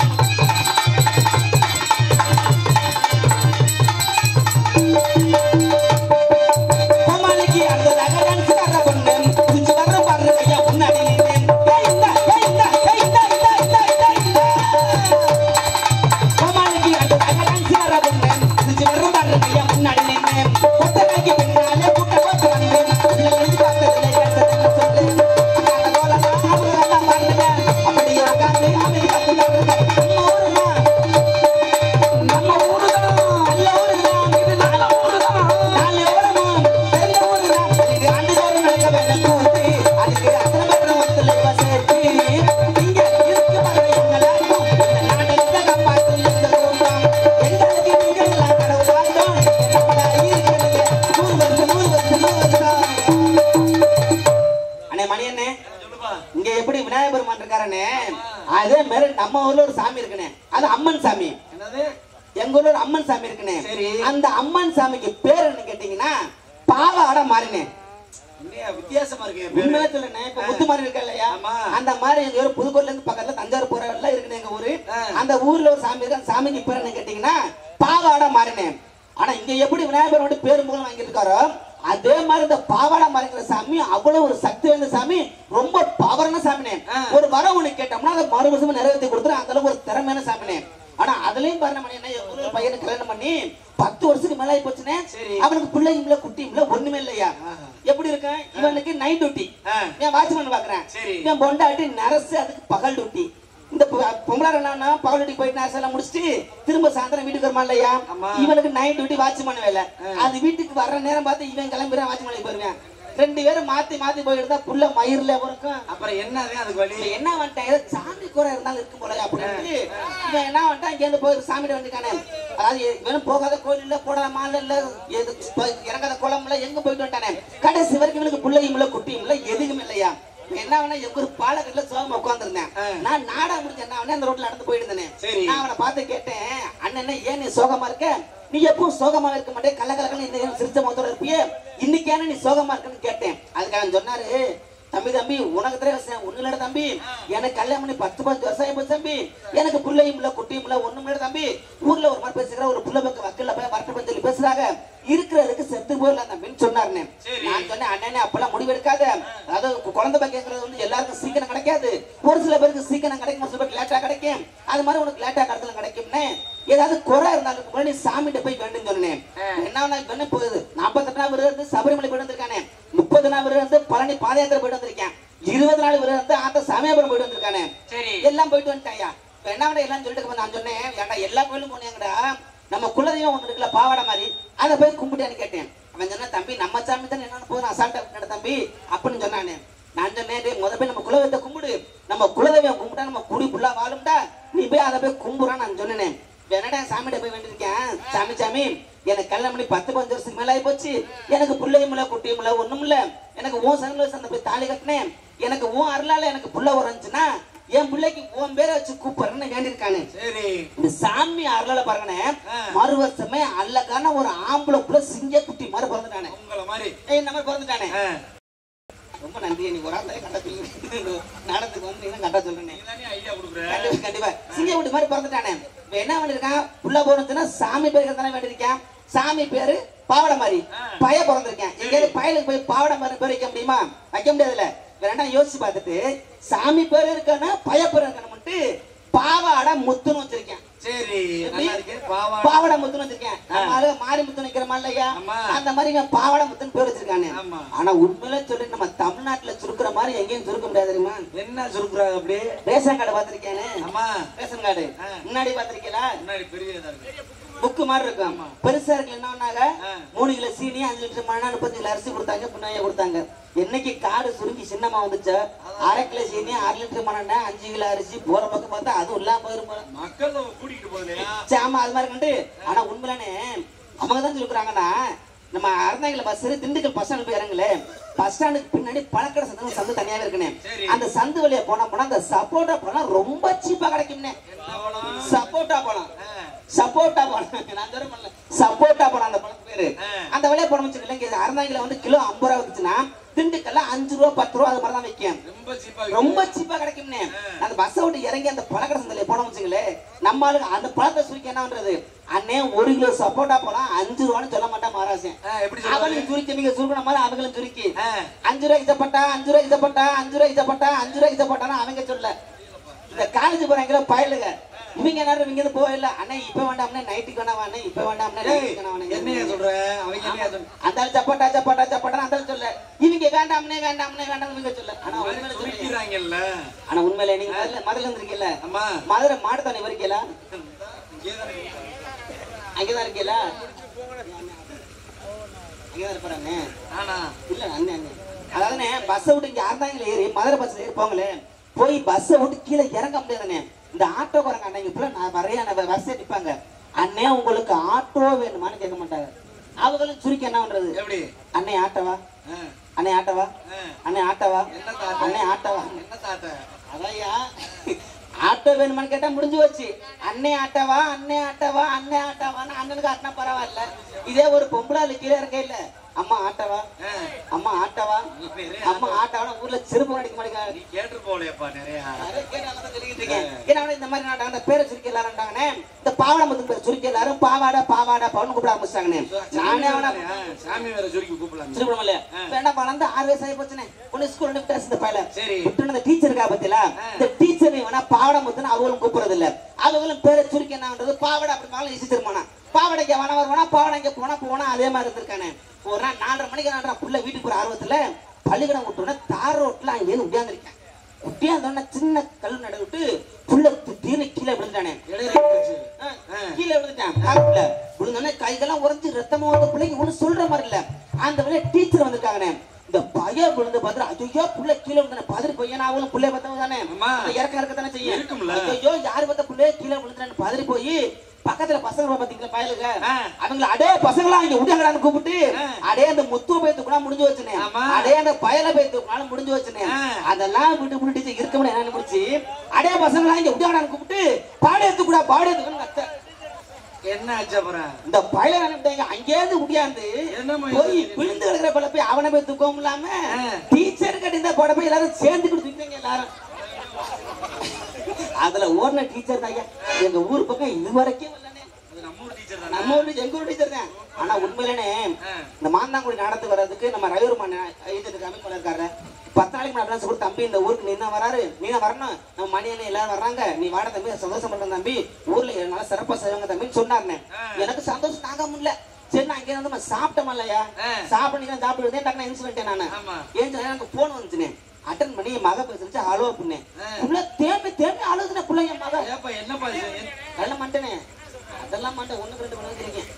கோமாளிக்கு அந்த நகரன்ஸ் வர பொண்ணு குஞ்சு வர பாரு ஐயா முன்னாடி நின்னு. ஏய் இந்தா, ஏய் இந்தா, ஏய் இந்தா, இந்தா, இந்தா, இந்தா, இந்தா. கோமாளிக்கு அந்த நகரன்ஸ் வர பொண்ணு குஞ்சு வர பாரு ஐயா முன்னாடி நின்னு. கொத்தகைக்கு பின்னாலே கூட்ட போட்டு வந்து, உள்ள எழுதி பார்த்ததில்லை, கேட்டதில்லை சொல்லு. அக்கால கோலமா, அவங்க எல்லாம் பாருங்க. அப்படியே உட்கார்ந்து அமைதி கத்துனாருங்க. நம்ம ஊருதான். நம்ம ஊருதான். நல்ல ஊருதான். இது நல்ல ஊருதான். நல்ல ஊருதான். பெரிய ஊருதான். இது ஆண்டுதோறும் நடக்க வேண்டிய கூத்து. அதுக்கு அத்தனை பேரும் ஒத்துழைப்பா சேர்த்து. இங்க இருக்கு வர எங்களாட்டம். இந்த நாடகத்தை காப்பாத்து எங்க கூட்டம். எங்களுக்கு நீங்க எல்லாம் கடவுளாட்டம். நீங்க நம்மளா இருக்கிறீங்க. நூறு வருஷம், நூறு வருஷம், நூறு வருஷம். அண்ணே மணி அண்ணே சொல்லுப்பா இங்க எப்படி விநாயகர் பெருமான் இருக்காரனே அதே மாதிரி நம்ம ஊர்ல ஒரு சாமி இருக்குனே அது அம்மன் சாமி என்னது எங்க ஊர்ல ஒரு அம்மன் சாமி இருக்குனே சரி. அந்த அம்மன் சாமிக்கு பேர் என்ன கேட்டீங்கன்னா பாவாடை மாறினேன் என்னையா வித்தியாசமா இருக்கு என் பேரு உண்மையா சொல்லணே இப்ப முத்துமாரி இருக்கா இல்லையா ஆமா. அந்த மாதிரி எங்க ஊர் புதுக்கோட்ல இருந்து பக்கத்துல தஞ்சாவூர் போற எல்லாம் இருக்குனே எங்க ஊரு ஆ. அந்த ஊர்ல ஒரு சாமி இருக்கு அந்த சாமிக்கு பேர் என்ன கேட்டீங்கன்னா பாவாடை மாறினேன் ஆனா இங்க எப்படி விநாயகரோட பேரு மூலம் வாங்கியிருக்காரோ அதே மாதிரி இந்த பாவாடை மறைக்கிற சாமி அவ்வளவு ஒரு சக்தி வாய்ந்த சாமி ரொம்ப பவரான சாமினே ஆ. ஒரு வரம் ஒண்ணு கேட்டோம்னா அதை மறு வருஷமா நிறைவேற்றி கொடுத்துரு அந்த அளவுக்கு ஒரு திறமையான சாமினே ஆனா அதுலயும் பாருங்க மணி என்ன எங்க ஊர்ல பையனை கல்யாணம் பண்ணி பத்து வருஷத்துக்கு மேல ஆகி போச்சுனே சரி. அவனுக்கு பிள்ளையும் இல்ல குட்டியும் இல்ல ஒண்ணுமே இல்லையா ஆஹா. எப்படி இருக்கேன் இவனுக்கு நைட் டியூட்டி ஆ. என் வாட்ச்மேன் பாக்குறேன் சரி. என் பொண்டாட்டி நரசு அதுக்கு பகல் டியூட்டி இந்த பொ- பொம்பளை என்னன்னா பகல் டியூட்டி போயிட்டு நரசு எல்லாம் முடிச்சுட்டு திரும்ப சாயந்தரம் வீட்டுக்கு வருமா இல்லையா ஆமா. இவனுக்கு நைட் டியூட்டி வாட்ச்மேன் வேலை அது வீட்டுக்கு வர்ற நேரம் பார்த்து இவன் கிளம்பிடுறான் வாட்ச்மேனுக்கு போயிருவேன் ரெண்டு பேரும் மாத்தி மாத்தி போயிட்டு தான் புள்ள மயிர்ல இருக்கும் அப்புறம் என்னதான் அதுக்கு வழி இவன் என்ன வந்துட்டான் ஏதோ சாமி குறை இருந்தாலும் இருக்கும் போல அப்படின்னு இவன் என்ன வந்துட்டான் இங்க இருந்து போய் சாமி வந்துட்டானே அதாவது இவனும் போகாத கோயில் இல்ல போடாத மாலை இல்ல எது போய் இறங்காத குளம் இல்ல எங்க போயிட்டு வந்துட்டானே கடைசி வரைக்கும் இவனுக்கு பிள்ளையும் இல்ல குட்டியும் இல்ல எதுவும் இல்லையா இவன் என்ன வேணா எங்க ஒரு பாலக்கட்டுல சோகமா உட்காந்துருந்தேன் ஆ. நான் நாடகம் முடிஞ்ச என்ன வேணா அந்த ரோட்ல நடந்து போயிட்டு இருந்தேன் சரி. நான் அவனை பார்த்து கேட்டேன் அண்ணன் ஏன் நீ சோகமா இருக்க நீ எப்பவும் சோகமா இருக்க மாட்டே கள்ள கலக்கல இந்த சிரிச்ச முகத்தோட இருப்பியே இன்னைக்கு ஏன்னா நீ சோகமா இருக்கன்னு கேட்டேன் அதுக்கு அவன் சொன்னாரு தம்பி தம்பி உனக்கு தெரியும் ஒண்ணு இல்ல தம்பி எனக்கு கல்யாணம் பண்ணி பத்து பத்து வருஷம் ஆகி போச்சு தம்பி எனக்கு பிள்ளையும் இல்ல குட்டியும் இல்ல ஒண்ணும் இல்ல தம்பி ஊர்ல ஒரு மாதிரி பேசுகிற ஒரு புள்ள பக்கம் வக்கல்ல போய் வரட்டு சொல்லி பேசுறாங்க இருக்கிறதுக்கு செத்து போயிடலாம் தம்பின்னு சொன்னாருன்னு சரி. நான் சொன்னேன் அண்ணனே அப்பெல்லாம் முடிவெடுக்காத அதாவது கு- குழந்தை பாக்கியங்கிறது வந்து எல்லாருக்கும் சீக்கிரம் கிடைக்காது ஒரு சில பேருக்கு சீக்கிரம் கிடைக்கும் ஒரு சில பேருக்கு லேட்டா கிடைக்கும் அது மாதிரி உனக்கு லேட்டா கடத்துல கிடைக்கும்னே ஏதாவது குறை இருந்தாலும் முன்னாடி சாமிகிட்ட போய் வேண்டும் சொன்னேன் என்ன வேணா இப்ப என்ன போகுது நாற்பத்தெட்டு நாள் விரதம் இருந்து சபரிமலை போயிட்டு வந்திருக்கானே முப்பது நாள் விரதம் இருந்து பழனி பாத யாத்திரை போயிட்டு வந்திருக்கேன் இருபது நாள் விரதம் இருந்து ஆத்த சமயபுரம் போயிட்டு வந்திருக்கானே சரி எல்லாம் போயிட்டு வந்துட்டாயா இப்ப என்ன வேணா எல்லாம் சொல்லிட்டு இருக்கும்போது நான் சொன்னேன் ஏன்டா எல்லா கோயிலும் போனேங்கடா நம்ம குலதெய்வம் ஒண்ணு இருக்குல்ல பாவாடை மாதிரி அதை போய் கும்பிட்டேன்னு கேட்டேன் அவன் சொன்னா தம்பி நம்ம சாமி தானே என்னன்னு போதும் அசால்ட்டா விட்டுட தம்பி அப்படின்னு சொன்னானே நான் சொன்னேன் டேய் முத போய் நம்ம குலதெய்வத்தை கும்பிடு நம்ம குலதெய்வம் கும்பிட்டா நம்ம குடி புள்ளா வாழும்டா நீ போய் அதை போய் கும்புறான்னு நான் சொன்னேன் என்னடா சாமிகிட்ட போய் வேண்டியிருக்கேன் சாமி சாமி எனக்கு கல்யாணம் பண்ணி பத்து பஞ்சு வருஷத்துக்கு மேல ஆகி போச்சு எனக்கு பிள்ளையும் இல்ல குட்டியும் இல்ல ஒண்ணும் இல்ல எனக்கு உன் சங்கல சந்தை போய் தாலி கட்டினேன் எனக்கு உன் அருளால எனக்கு புள்ள உறஞ்சுன்னா என் பிள்ளைக்கு உன் பேரை வச்சு கூப்பிடுறேன்னு வேண்டியிருக்கானே சரி இந்த சாமி அருளால பாருங்கண்ணே ஆ. மறு வருஷமே அல்லக்கான ஒரு ஆம்பளை புள்ள சிங்க குட்டி மாதிரி பிறந்துட்டானே உங்கள மாதிரி ஏய் இந்த மாதிரி பிறந்துட்டானே ஆ. ரொம்ப நன்றி நீ ஒரு ஆள் கண்டா சொல்லி நடத்துக்கு வந்து நீங்க கண்டா சொல்றேன் நீதானே ஐடியா கொடுக்குற கண்டிப்பா கண்டிப்பா சிங்க குட்டி மாதிரி பிறந்துட்டானே இப்ப என்ன பண்ணிருக்கான் புள்ள போறதுன்னா சாமி பேருக்கு தானே வேண்டியிருக்கேன் சாமி பேரு பாவடை மாதிரி ஆ. பய பிறந்திருக்கேன் எங்கேயாவது பயலுக்கு போய் பாவடை மாதிரி பேர் வைக்க முடியுமா வைக்க முடியாதுல்ல வேணா யோசிச்சு பார்த்துட்டு சாமி பேர் இருக்கானா பய பேர் இருக்கணும்ட்டு பாவாடை முத்துன்னு வச்சிருக்கேன் சரி நல்லா இருக்கு பாவா பாவாடை முத்துன்னு வச்சிருக்கேன் நம்ம ஆளு மாறி முத்து நிக்கிற மாதிரி இல்லையா ஆமா. அந்த மாதிரி இவன் பாவாடை முத்துன்னு பேர் வச்சிருக்கானே ஆமா. ஆனா உண்மையில சொல்லி நம்ம தமிழ்நாட்டுல சுருக்குற மாதிரி எங்கேயும் சுருக்க முடியாது தெரியுமா என்ன சுருக்குறாங்க அப்படி ரேஷன் கார்டு பாத்திருக்கேனே ஆமா ரேஷன் கார்டு ஆ. முன்னாடி பாத்திருக்கீங்களா முன்னாடி பெரிய இதா இருக்கு புக்கு மாதிரி இருக்கும் பெருசா இருக்கு என்ன பண்ணாங்க ஆ. மூணு கிலோ சீனி அஞ்சு லிட்டர் மண்ணா முப்பத்தி கிலோ அரிசி கொடுத்தாங்க புண்ணாய கொடுத்தாங்க என்னைக்கு காடு சுருங்கி சின்னமா வந்துச்சோ அரை கிலோ சீனி அரை லிட்டர் மண்ணெண்ணெய் அஞ்சு கிலோ அரிசி போற பக்கம் பார்த்தா அதுவும் இல்லாம போயிரும் போல மக்கள் தொகை கூட்டிட்டு போகலையா சரி, ஆமா அது மாதிரி கண்டு ஆனா உண்மையிலானே அவங்க தான் சொல்லிக்கிறாங்கன்னா நம்ம அறந்தாங்கல பஸ் திண்டுக்கல் பஸ் ஸ்டாண்ட் போய் இறங்கல பஸ் ஸ்டாண்டுக்கு பின்னாடி பழக்கடை சந்து சந்து தனியாவே இருக்குனே சரி. அந்த சந்து வழியா போனா போனா அந்த சப்போட்டா பழம் ரொம்ப சீப்பா கிடைக்கும்னே என்ன பழம் சப்போட்டா பழம் ஆ. சப்போட்டா பழம் நான் சொல்ல பண்ணல சப்போட்டா பழம் அந்த பழம் பேரு ஆ. அந்த வழியா போன வச்சுக்கல இங்க அறந்தாங்கல வந்து கிலோ ஐம்பது ரூபா வந்துச்சுன்னா திண்டுக்கல்ல அஞ்சு ரூபா பத்து ரூபா அது மாதிரி தான் வைக்கும் ரொம்ப சீப்பா ரொம்ப சீப்பா கிடைக்கும்னே அந்த பஸ்ஸை விட்டு இறங்கி அந்த பழக்கடை சந்தையில போனோம் வச்சுங்களே நம்ம ஆளுங்க அந்த பழத்தை சுருக்கி என்ன பண்றது அண்ணே ஒரு கிலோ சப்போட்டா பழம் அஞ்சு ரூபான்னு சொல்ல மாட்டான் மகாராஜன் ஆ, எப்படி சொல்லுவாரு? அவனுக்கு சுருக்கி நீங்க சுருக்கின மாதிரி அவங்களும் சுருக்கி ஆ. அஞ்சு ரூபாய்க்கு சப்பட்டா அஞ்சு ரூபாய்க்கு சப்பட்டா அஞ்சு ரூபாய்க்கு சப்பட்டா அஞ்சு ரூபாய்க்கு சப்பட்டான்னு அவங்க சொல்ல இந்த காலேஜ் போறாங்களா பயலுங்க இவங்க என்ன இவங்க இருந்து போகல அண்ணா இப்ப வேண்டாம்னே நைட்டுக்கு வேணாம் அண்ணே இப்ப வேண்டாம்னே ஏய், நைட்டுக்கு வேணாம் என்னையா சொல்ற அவங்க என்னையா சொல்ற அந்த ஆள் சப்போட்டா சப்போட்டா சப்போட்டா அந்த ஆள் சொல்ல இவங்க வேண்டாம்னே வேண்டாம்னே வேண்டாம் இவங்க சொல்ல ஆனா உண்மையில சொல்றீங்க சுருக்கிறாங்கல்ல ஆனா உண்மையில நீங்க முதல்ல முதல்ல இருந்திருக்கீல்ல ஆமா மதுரை மாட்டுத்தானே வரீங்களா இங்கேதான் இருக்கு. அங்கதான் இருக்கீங்களா அங்கதான் இருப்பாங்க ஆனா இல்ல அண்ணே அண்ணே அதாவதுண்ணே பஸ்ஸை விட்டு இங்க அறந்தாங்களே ஏறி மதுரை பஸ்ல ஏறி போங்களே போய் பஸ்ஸை விட்டு கீழே இறங்க முடியாதுண்ணே இந்த ஆட்டோக்காரங்க அண்ணன் இப்ப நான் வரைய பஸ்ஸே நிப்பாங்க அண்ணே உங்களுக்கு ஆட்டோ வேணுமான்னு கேட்க மாட்டாங்க அவங்களும் சுருக்கி என்ன பண்றது எப்படி அண்ணே ஆட்டவா ஆ, அண்ணே ஆட்டவா ஆ. அண்ணே ஆட்டவா என்ன தாத்தா? அண்ணே ஆட்டவா என்ன தாத்த அதையா ஆட்டோ வேணுமான்னு கேட்டா முடிஞ்சு வச்சு அண்ணே ஆட்டவா அண்ணே ஆட்டவா அண்ணே ஆட்டவான்னு அண்ணனுக்கு ஆட்டினா பரவாயில்ல இதே ஒரு பொம்பளை ஆளு கீழே இருக்க இல்ல அம்மா ஆட்டவா ஆ, அம்மா ஆட்டவா நிறைய அம்மா ஆட்டவா ஊர்ல செருப்பு அடிக்க மாட்டேங்க நீ கேட்டு போலையப்பா நிறைய இந்த மாதிரி நான் அந்த பேரை சுருக்கி எல்லாரும்டாங்கண்ணே இந்த பாவாடை முத்து பேர் சுருக்கி எல்லாரும் பாவாடை பாவாடை பவன் கூப்பிட ஆரம்பிச்சிட்டாங்கண்ணே நானே அவனை ஆ, சாமி வேற சுருக்கி கூப்பிடலாம் திருப்பணமல்ல வேண்டாம் வளர்ந்து ஆறு வயசு ஆகி போச்சுனே ஒன்னு ஸ்கூல் விட்டு இந்த பையல சரி. விட்டு அந்த டீச்சர் இருக்கா பத்தில இந்த டீச்சர் வேணா பாவடை முத்துன்னு அவங்களும் கூப்பிடுறது இல்ல அவங்களும் பேரை சுருக்கி என்ன பண்றது பாவடை அப்படி மேல இசி திருமானா பாவடைக்கு வேணா வருவானா பாவடைக்கு போனா போனா அதே மாதிரி இருந்திருக்கானே ஒரு நாள் நாலரை மணிக்கு நான் புள்ள வீட்டுக்கு போற ஆர்வத்துல பள்ளிக்கூடம் விட்டோன்னே தார் ரோட்ல அங்கேயிருந்து உட்காந்துருக்கேன் உட்காந்தோடனே சின்ன கல் நட விட்டு புள்ள திடீர்னு கீழே விழுந்துட்டானே இடையில இருந்துச்சு. ஆ, கீழே விழுந்துட்டான் காட்டுல விழுந்தோடனே கைகெல்லாம் உறைஞ்சு ரத்தமா வந்த பிள்ளைங்க ஒண்ணு சொல்ற மாதிரி இல்ல அந்த வேலையை டீச்சர் வந்திருக்காங்கண்ணே இந்த ஐயோ புள்ள கீழே விழுந்தானே பதறி போய் ஏன்னா அவங்களும் புள்ளைய பார்த்தவங்க தானே ஆமா. அந்த இறக்க இறக்கத்தானே செய்யும் இருக்கும்ல. ஐயோ யாரு பார்த்த புள்ளைய கீழே விழுந்தானே பதறி போய் பக்கத்துல பசங்க பாத்தீங்களா பயலுங்க ஆ. அவங்கள அடே பசங்களா இங்க உடையங்கடான்னு கூப்பிட்டு ஆ. அடே அந்த முத்துவ போய் தூக்குனா முடிஞ்சு வச்சுனே ஆமா. அடே அந்த பயல போய் தூக்குனாலும் முடிஞ்சு வச்சுனே ஆ. அதெல்லாம் விட்டு விட்டு இருக்க முடியாது என்ன முடிச்சு அடே பசங்களா இங்க உடையங்கடான்னு கூப்பிட்டு பாடி எடுத்துக்கூடா பாடி எடுத்துக்கணும் அத்தை என்ன ஆச்சு அப்புறம் இந்த பயில நினைட்டாங்க அங்கேயிருந்து முடியாது என்னம்மா இது? போய் விழுந்து கிடக்குற பல போய் அவனை போய் தூக்கவும் இல்லாம ஆ. டீச்சர் கட்டி போட போய் எல்லாரும் சேர்ந்து கொடுத்துருக்கீங்க எல்லாரும் அதுல ஓடின டீச்சர் தான் ஐயா. எங்க ஊர் பக்கம் இது வரைக்கும் வரலனே. அது நம்ம ஊர் டீச்சர் தானே நம்ம ஊர்ல எங்க ஊர் டீச்சர் தான் ஆனா உண்மையிலே ஆ. இந்த மாந்தாங்குடி நாடத்துக்கு வர்றதுக்கு நம்ம ரவிவர்மன் ஏஜென்ட் அமைப்பு இருக்காரு பத்து நாளைக்கு முன்னாடி advance கொடுத்து தம்பி இந்த ஊருக்கு நீ என்ன வராரு நீ தான் வரணும் நம்ம மணி அண்ணன் எல்லாரும் வர்றாங்க நீ வாட தம்பி சந்தோஷம் பண்ற தம்பி ஊர்ல நல்லா சிறப்பா செய்வாங்க தம்பின்னு சொன்னாருனே ஆ. எனக்கு சந்தோஷம் தாங்க முடியல சரி நான் இங்க இருந்து நம்ம சாப்பிட்டோம் இல்லையா ஆ. சாப்பிட்டு தான் சாப்பிட்டு இருந்தேன் டக்குனு எந்திரிச்சு வந்துட்டேன் நானு ஆமா. ஏன் எனக்கு போன் வந்துச்சுனே அட்டன் பண்ணி என் மக பேசுச்சு ஹலோ பண்ணேன் ஆ. உள்ள தேம்பி தேம்பி அழுதுன புள்ள என் மக ஏப்பா என்னப்பா இது அதெல்லாம் மாட்டேனே அதெல்லாம் மாட்டேன் ஒண்ணு ரெண்டு பண்ணி வச்சிருக்கேன்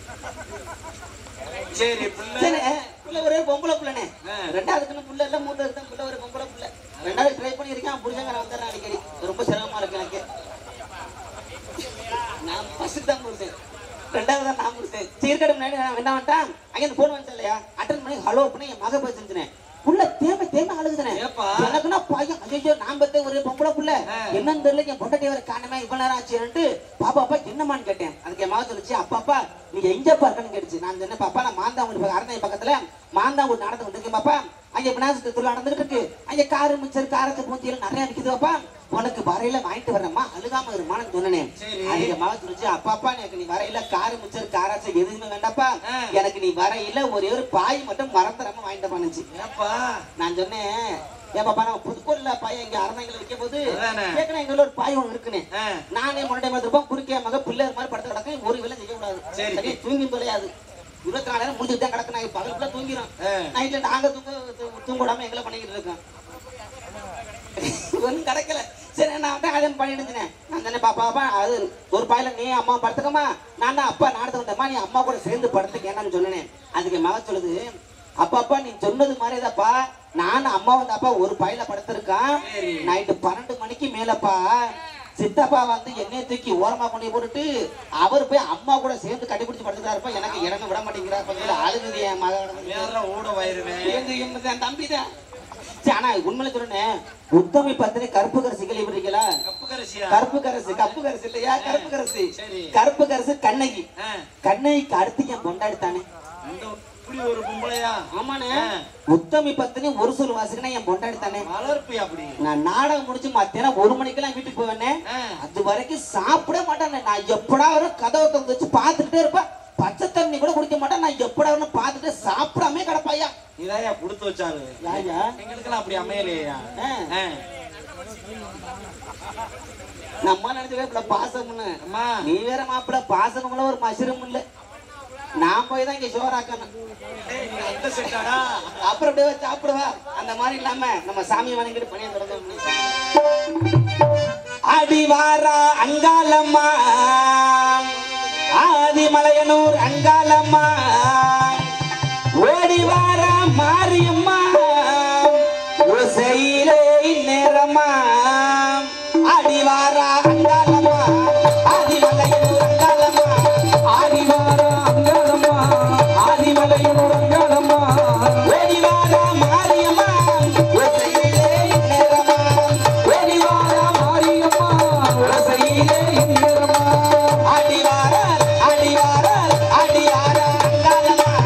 சரி பிள்ளை சரி புள்ள ஒரே பொம்பளை புள்ளனே ஆ. ரெண்டாவதுக்குன்னு புள்ள இல்ல மூணாவது தான் புள்ள ஒரு பொம்பளை புள்ள ரெண்டாவது ட்ரை பண்ணியிருக்கேன் புருஷங்க வந்துடுறேன் அடிக்கடி ரொம்ப சிரமமா இருக்கு எனக்கு நான் ஃபர்ஸ்ட் தான் புருஷன் ரெண்டாவது தான் நான் புருஷன் சீர்கடை முன்னாடி நான் என்ன பண்ணிட்டேன் அங்க இந்த போன் வந்துச்சு இல்லையா அட்டன் பண்ணி ஹலோ பண்ணி என் மக பேசிருந்தேன் புள்ள தேம்ப தேம்ப அழுகுதுனே ஏப்பா? எனக்குன்னா பையன் ஐயோ நான் பெத்த ஒரு பொம்பளை புள்ள ஆ. என்னன்னு தெரியல என் பொண்டாட்டி வர காணமே இவ்வளவு நேரம் ஆச்சுன்ட்டு பாப்பா அப்பா என்னமான்னு கேட்டேன் அதுக்கு என் மக சொல்லுச்சு அப்பா அப்பா நீங்க எங்கப்பா இருக்கன்னு கேட்டுச்சு நான் சொன்னேன் பாப்பா நான் மாந்தாங்குடி அரண்மனை பக்கத்துல மாந்தாங்குடி நாடகம் வந்துருக்கேன் பாப்பா அங்க விநாயகர் திருவிழா நடந்துகிட்டு இருக்கு அங்க காரு மிச்சர் காரத்து பூந்தி எல்லாம் நிறைய நிக்குது பாப்பா உனக்கு வரையில வாங்கிட்டு வரேம்மா அழுகாம இருமான்னு சொன்னேன் சரி. அதுக்கு மக சொல்லுச்சு அப்பா அப்பா எனக்கு நீ வரையில காரு மிச்சர் காராச்சு எதுவுமே வேண்டாப்பா ஆ. எனக்கு நீ வரையில ஒரே ஒரு பாய் மட்டும் மறந்துடாம வாங்கிட்டு பண்ணுச்சு ஏப்பா நான் சொன்னேன் ஏன் பாப்பா நம்ம புதுக்கோட்ல பாய் இங்க அரணைங்களை வைக்கும் போது அதானே. ஏற்கனவே எங்க ஊர்ல ஒரு பாய் ஒண்ணு இருக்குனே ஆ. நானே முன்னாடி இருப்போம் குறுக்கே மக பிள்ளையர் மாதிரி படுத்து கிடக்கும் ஒரு வேலை செய்ய கூடாது சரி. சரி தூங்கி தொலையாது இருபத்தி நாலு நேரம் முடிஞ்சுட்டு தான் கிடக்கு நாங்க பகல் ஃபுல்லா தூங்கிறோம் ஆ. நைட்ல நாங்க தூங்க தூ- தூங்க விடாம எங்களை பண்ணிக்கிட்டு இருக்கோம் ஒன்றும் கிடைக்கல சரி நான் வந்து அதை பண்ணிட்டு இருந்தேன் நான் தானே பாப்பா பாப்பா அது ஒரு பாயில நீ அம்மா படுத்துக்கமா நான் தான் அப்பா நாடத்தை வந்தேம்மா நீ அம்மா கூட சேர்ந்து படுத்துக்கேன்னு சொன்னேன் அதுக்கு மக சொல்லுது அப்பா அப்பா நீ சொன்னது மாதிரிதாப்பா நானும் அம்மா வந்து அப்பா ஒரு பாயில படுத்திருக்கான் சரி. நைட்டு பன்னெண்டு மணிக்கு மேலப்பா சித்தப்பா வந்து என்னைய தூக்கி ஓரமா கொண்டு போய் போட்டுட்டு அவர் போய் அம்மா கூட சேர்ந்து கட்டிப்பிடிச்சு படுத்துட்டாருப்பா எனக்கு இறங்க விட மாட்டேங்கிறாப்பா அழுகுது என் மகன் வேற ஊட வயிறுவேன் எங்க எங்க என் தம்பிதான் சரி, ஆனா உண்மையில சொல்றேன் உத்தமி பத்திரி கருப்பு கரசி கேள்விப்பட்டிருக்கீங்களா கப்பு கரைசியா கருப்பு கரசு கப்பு கரசு இல்லையா கருப்பு கரசு சரி. கருப்பு கரசு கண்ணகி ஆ. கண்ணகிக்கு அடுத்து என் பொண்டாடித்தானே இந்த இப்படி ஒரு பொம்பளையா ஆமாண்ணே ஆ. உத்தமி பத்தினி ஒரு சொல் வாசிக்கனா என் பொண்டாடித்தானே வளர்ப்பு அப்படி நான் நாடகம் முடிச்சு மத்தியானம் ஒரு மணிக்கெல்லாம் வீட்டுக்கு போவேனே ஆ. அது வரைக்கும் சாப்பிட மாட்டேன் நான் எப்படா வரும் கதவை திறந்து வச்சு பார்த்துக்கிட்டே இருப்பேன் பச்சை தண்ணி கூட குடிக்க மாட்டேன் நான் எப்படா வரும் பார்த்துட்டு சாப்பிடாம கிடப்பாயா இதாயா கொடுத்து வச்சாரு யாயா எங்களுக்கெல்லாம் அப்படி அமையலையா ஆ. ஆ. நம்ம நினைச்சவே இப்ப பாசம்னு அம்மா நீ வேற மாப்பிள்ள பாசனம்ல ஒரு மஷ்ரூம் இல்ல நான் போய் தான் இங்க சோறாக்கணும் டேய், நீ அந்த செட்டாடா அப்புறம் அப்படியே வச்சு சாப்பிடுவா அந்த மாதிரி இல்லாம நம்ம சாமி வணங்கிட்டு பணியை தொடங்க அடிவாரா அங்காளம்மா ஆதிமலையனூர் அங்காளம்மா ஓடிவாரா மாரியம்மா ஓசையிலே நேரமா அடிவாரா அங்காளம்மா ஆதிமலையனூர் அங்காளம்மா ஆதிவாரா அங்காளம்மா ஆதிமலையூர் அங்காளம்மா ஓடிவாரா மாரியம்மா ஓசையிலே நேரமா ஓடிவாரா மாரியம்மா ஓசையிலே இந்திரமா அடிவாரா அடிவாரா அடிவாரா அங்காளம்மா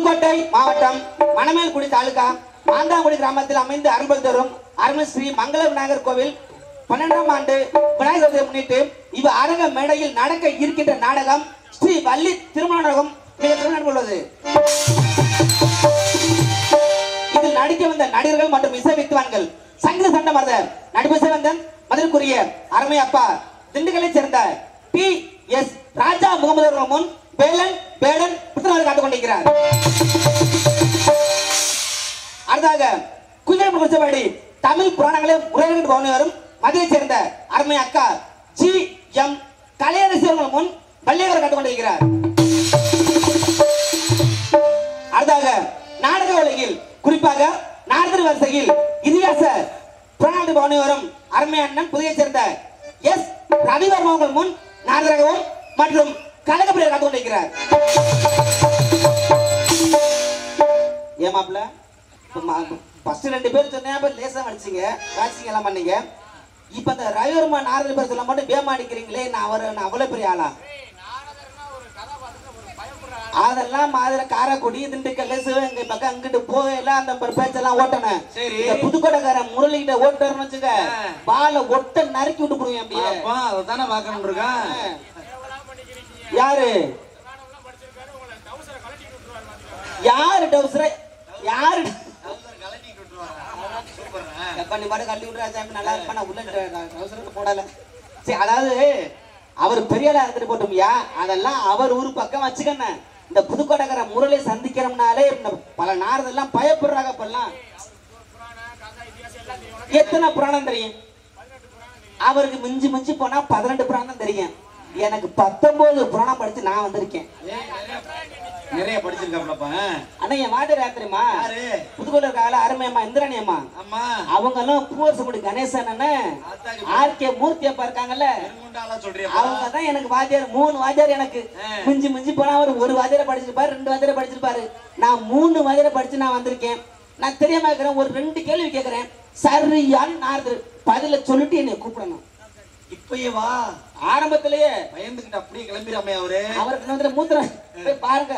புதுக்கோட்டை மாவட்டம் மணமேல்குடி தாலுகா மாந்தாங்குடி கிராமத்தில் அமைந்து அருள்பல் தரும் அருள்மிகு ஸ்ரீ மங்கள விநாயகர் கோவில் பன்னெண்டாம் ஆண்டு விநாயகர் சதுர்த்தியை முன்னிட்டு இவ் அரங்க மேடையில் நடக்க இருக்கின்ற நாடகம் ஸ்ரீ வள்ளி திருமண நாடகம் மிக சிறந்த உள்ளது இதில் நடிக்க வந்த நடிகர்கள் மற்றும் இசை வித்துவான்கள் சங்கீத சண்ட மரத நடிப்பு சிவந்தன் மதிலுக்குரிய அருமை அப்பா திண்டுக்கல்லை சேர்ந்த டி எஸ் ராஜா முகமது அவர்கள் முன் வேலன் வேடன் புத்தகங்களை காத்துக் கொண்டிருக்கிறார் அடுத்ததாக குஞ்சல் குடிச்சபாடி தமிழ் புராணங்களை உரையாடி பவனி வரும் மதுரை சேர்ந்த அருமை அக்கா ஜி எம் கலையரசி அவர்கள் முன் பள்ளியவரை காத்துக் கொண்டிருக்கிறார் அடுத்தாக நாடக உலகில் குறிப்பாக நாடக வரிசையில் இதிகாச புராண பவனி வரும் அருமை அண்ணன் புதிய சேர்ந்த எஸ் ரவிவர்மா உங்கள் முன் நாடகவும் மற்றும் கழகப்பிரியர் காத்துக் கொண்டிருக்கிறார் ஏமாப்ல ஃபர்ஸ்ட் ரெண்டு பேர் சொன்னேன் அப்புறம் லேசா அடிச்சீங்க வாட்சிங் எல்லாம் பண்ணீங்க இப்ப இந்த ரவிவர்மா நாரத பேர் சொல்ல மட்டும் பேமா அடிக்கிறீங்களே நான் அவர் நான் அவ்வளவு பெரிய ஆளா அதெல்லாம் மாதிரி காரைக்குடி திண்டுக்கல்ல சிவகங்கை பக்கம் அங்கிட்டு போகல அந்த ப- பேச்செல்லாம் ஓட்டணும் சரி. இந்த புதுக்கோட்டைக்காரன் முரளிகிட்ட ஓட்டுறன்னு வச்சுக்க ஆ. பாலை ஒட்ட நறுக்கி விட்டு போடுவேன் அப்படியே அப்பா அதானே பார்க்கணும் இருக்கான் யாரு யாரு டவுசர யாரு எப்ப நீ பாட்டு கழட்டி விட்டுறா சாமி நல்லா இருப்பா நான் உள்ள டவுசரத்தை போடல சரி அதாவது அவர் பெரிய ஆளா இருந்துட்டு போட்டோம்யா அதெல்லாம் அவர் ஊர் பக்கம் வச்சுக்கண்ண இந்த புதுக்கோட்டைக்கார முரளை சந்திக்கிறோம்னாலே இந்த பல நாரதெல்லாம் பயப்படுறாங்க இப்பெல்லாம் எத்தனை புராணம் தெரியும் அவருக்கு மிஞ்சி மிஞ்சி போனா பதினெட்டு புராணம் தெரியும் எனக்கு பத்தொன்பது புராணம் படிச்சு நான் வந்திருக்கேன் நிறைய படிச்சிருக்காப்லப்பா ஆனா என் வாட்டர் ராத்திரிமா யாரு புதுக்கோட்டை இருக்காங்களா அருமையம்மா இந்திராணி அம்மா அம்மா அவங்க எல்லாம் பூவரசமுடி கணேசன் அதாங்க. ஆர் கே மூர்த்தி அப்பா இருக்காங்கல்ல பெருங்குண்டாலா சொல்றியா அவங்க தான் எனக்கு வாத்தியார் மூணு வாத்தியார் எனக்கு ஆ. மிஞ்சி மிஞ்சி போனா அவர் ஒரு வாத்தியாரை படிச்சிருப்பாரு ரெண்டு வாத்தியாரை படிச்சிருப்பாரு நான் மூணு வாத்தியாரை படிச்சு நான் வந்திருக்கேன் நான் தெரியாம இருக்கிறேன் ஒரு ரெண்டு கேள்வி கேட்கிறேன் சரியான்னு நாரதர் பதில சொல்லிட்டு என்னை கூப்பிடணும் இப்பயே வா ஆரம்பத்திலேயே பயந்துகிட்டு அப்படியே கிளம்பிடாமே அவரு அவருக்கு வந்து மூத்திரம் போய் பாருங்க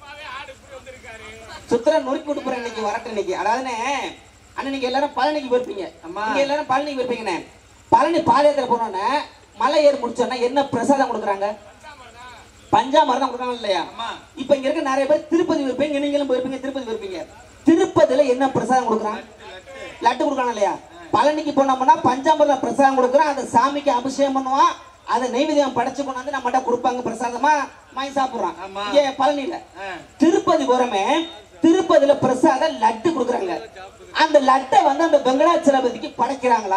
சுத்திர நொறுக்கி விட்டு போறேன் இன்னைக்கு வரட்டும் இன்னைக்கு அதாவதுண்ணே அண்ணன் நீங்க எல்லாரும் பழனிக்கு போயிருப்பீங்க ஆமா. நீங்க எல்லாரும் பழனிக்கு போயிருப்பீங்கண்ணே பழனி பாதயாத்திரை போனோன்னே மலை ஏறி முடிச்சோன்னா என்ன பிரசாதம் கொடுக்குறாங்க பஞ்சாமரம் கொடுக்குறாங்க இல்லையா அம்மா இப்ப இங்க இருக்க நிறைய பேர் திருப்பதி போயிருப்பீங்க நீங்களும் போயிருப்பீங்க திருப்பதி போயிருப்பீங்க திருப்பதியில என்ன பிரசாதம் கொடுக்குறான் லட்டு கொடுக்குறான் இல்லையா பழனிக்கு போனோம்னா பஞ்சாமிர்தம் பிரசாதம் கொடுக்குறான் அந்த சாமிக்கு அபிஷேகம் பண்ணுவான் அதை நெய்வேத்தியம் படைச்சு கொண்டாந்து நம்மகிட்ட கொடுப்பாங்க பிரசாதமா வாங்கி சாப்பிடுறான் ஆமா. இங்க பழனியில ஆ. திருப்பதி போறமே திருப்பதியில பிரசாதம் லட்டு கொடுக்குறாங்க அந்த லட்டை வந்து அந்த வெங்கடாச்சலபதிக்கு படைக்கிறாங்களா